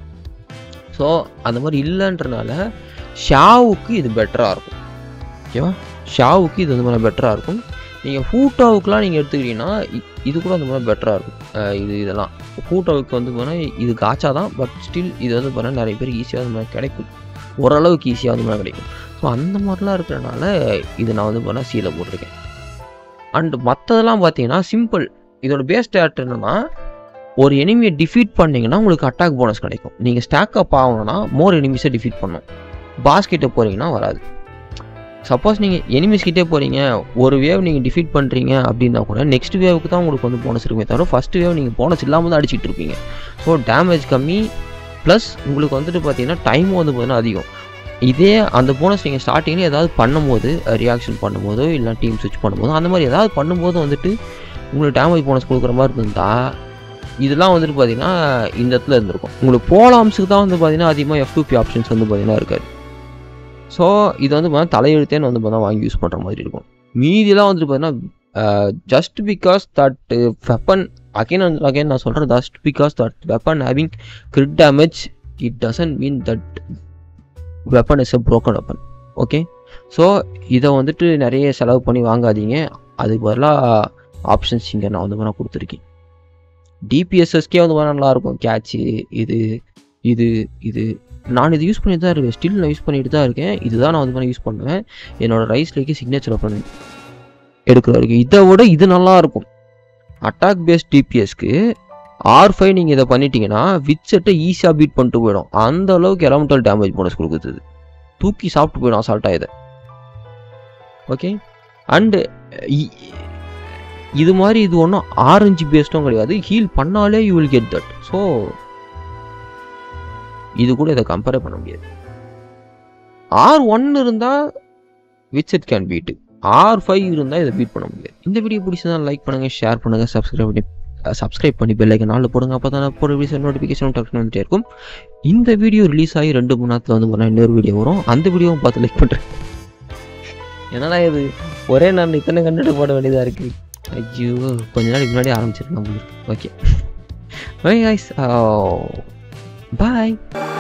ஸோ அந்த மாதிரி இல்லைன்றனால ஷாவுக்கு இது பெட்டராக இருக்கும் ஓகேவா ஷாவுக்கு இது அந்த மாதிரி பெட்டராக இருக்கும் நீங்கள் ஃபூட்டாவுக்குலாம் நீங்கள் எடுத்துக்கிட்டீங்கன்னா இ- இது கூட அந்த மாதிரி பெட்டராக இருக்கும் அஹ் இது இதெல்லாம் ஃபூட்டாவுக்கு வந்து போனால் இது காச்சா தான் பட் ஸ்டில் இது வந்து பார்த்தா நிறைய பேர் ஈஸியாக அந்த மாதிரி கிடைக்கும் ஓரளவுக்கு ஈஸியாக அந்த மாதிரி கிடைக்கும் ஸோ அந்த மாதிரிலாம் இருக்கிறனால இது நான் வந்து பார்த்தா சீலை போட்டிருக்கேன் அண்ட் மற்றதெல்லாம் பார்த்தீங்கன்னா சிம்பிள் இதோட பேஸ் ஸ்டாட் என்னன்னா ஒரு எனிமியை டிஃபீட் பண்ணீங்கன்னா உங்களுக்கு அட்டாக் போனஸ் கிடைக்கும் நீங்கள் ஸ்டாக் அப் ஆகணும்னா மோர் எனிமிஸை டிஃபீட் பண்ணும் பாஸ் கிட்ட போகிறீங்கன்னா வராது சப்போஸ் நீங்கள் எனிமிஸ் கிட்டே போகிறீங்க ஒரு வேவ் நீங்கள் டிஃபீட் பண்ணுறீங்க அப்படின்னா கூட நெக்ஸ்ட் வேவுக்கு தான் உங்களுக்கு வந்து போனஸ் இருக்குமே தவிர ஃபஸ்ட் வேவ் நீங்கள் போனஸ் இல்லாமல் தான் அடிச்சிட்டு இருப்பீங்க ஸோ டேமேஜ் கம்மி ப்ளஸ் உங்களுக்கு வந்துட்டு பார்த்தீங்கன்னா டைமும் வந்து பார்த்தீங்கன்னா அதிகம் இதே அந்த போனஸ் நீங்கள் ஸ்டார்டிங்கில் ஏதாவது பண்ணும்போது ரியாக்ஷன் பண்ணும்போதோ இல்லை டீம் ஸ்விட்ச் பண்ணும்போதோ அந்த மாதிரி ஏதாவது பண்ணும்போது வந்துட்டு உங்களுக்கு டேமேஜ் போனஸ் கொடுக்குற மாதிரி இருந்தா இதெல்லாம் வந்துட்டு பார்த்தீங்கன்னா இந்த இடத்துல இருந்திருக்கும் உங்களுக்கு போலாம்ஸுக்கு தான் வந்து பார்த்தீங்கன்னா அதிகமாக எஃப்டிபி ஆப்ஷன்ஸ் வந்து பார்த்தீங்கன்னா இருக்காது ஸோ இது வந்து பார்த்தீங்கன்னா தலையெழுத்தேன்னு வந்து பார்த்தீங்கன்னா வாங்கி யூஸ் பண்ணுற மாதிரி இருக்கும் மீதிலாம் வந்துட்டு பார்த்தீங்கன்னா just because that weapon again and again நான் சொல்கிறேன் just because that weapon having crit damage it doesn't mean that weapon is a broken weapon okay so இதை வந்துட்டு நிறைய செலவு பண்ணி வாங்காதீங்க அதுக்கு பதிலாக ஆப்ஷன்ஸ் இங்கே நான் வந்து நான் கொடுத்துருக்கேன் டிபிஎஸ்எஸ்கே வந்து வேணா நல்லா இருக்கும் கேட்சு இது இது இது நான் இது யூஸ் பண்ணிட்டு தான் இருக்கேன் ஸ்டில் நான் யூஸ் பண்ணிட்டு தான் இருக்கேன் இதுதான் நான் வந்து பண்ண யூஸ் பண்ணுவேன் என்னோட ரைஸ் லேக்கு சிக்னேச்சர் பண்ணி எடுக்கிற வரைக்கும் இதை விட இது நல்லா இருக்கும் அட்டாக் பேஸ்ட் டிபிஎஸ்க்கு ஆர் ஃபைவ் நீங்கள் இதை பண்ணிட்டீங்கன்னா வித் செட்டை ஈஸியாக பீட் பண்ணிட்டு போயிடும் அந்த அளவுக்கு எலமெண்டல் டேமேஜ் போனஸ் கொடுக்குது இது. தூக்கி சாப்பிட்டு போயிடும் அசால்ட்டாக இதை ஓகே அண்டு இது மாதிரி இது ஒன்றும் ஆரஞ்சு பேஸ்டும் கிடையாது ஹீல் பண்ணாலே you will get that so இது கூட இதை கம்பேர் பண்ண முடியாது ஆர் ஒன் இருந்தால் which it can beat R five இருந்தால் இதை பீட் பண்ண முடியாது இந்த வீடியோ பிடிச்சதா லைக் பண்ணுங்கள் ஷேர் பண்ணுங்கள் சப்ஸ்கிரைப் பண்ணி சப்ஸ்கிரைப் பண்ணி பெல் ஐக்கன் நாளில் போடுங்க அப்போ தான் போகிற வீடியோ நோட்டிஃபிகேஷன் டக்குனு வந்துட்டே இருக்கும் இந்த வீடியோ ரிலீஸ் ஆகி ரெண்டு மணி நேரத்தில் வந்து போனால் இன்னொரு வீடியோ வரும் அந்த வீடியோவும் பார்த்து லைக் பண்ணுறேன் என்னடா இது ஒரே நான் இத்தனை கண்டுட்டு போட வேண்டியதாக இருக்குது ஐயோ கொஞ்ச நாளைக்கு முன்னாடி ஆரம்பிச்சிருக்கேன் ஓகே ஓகே பாய்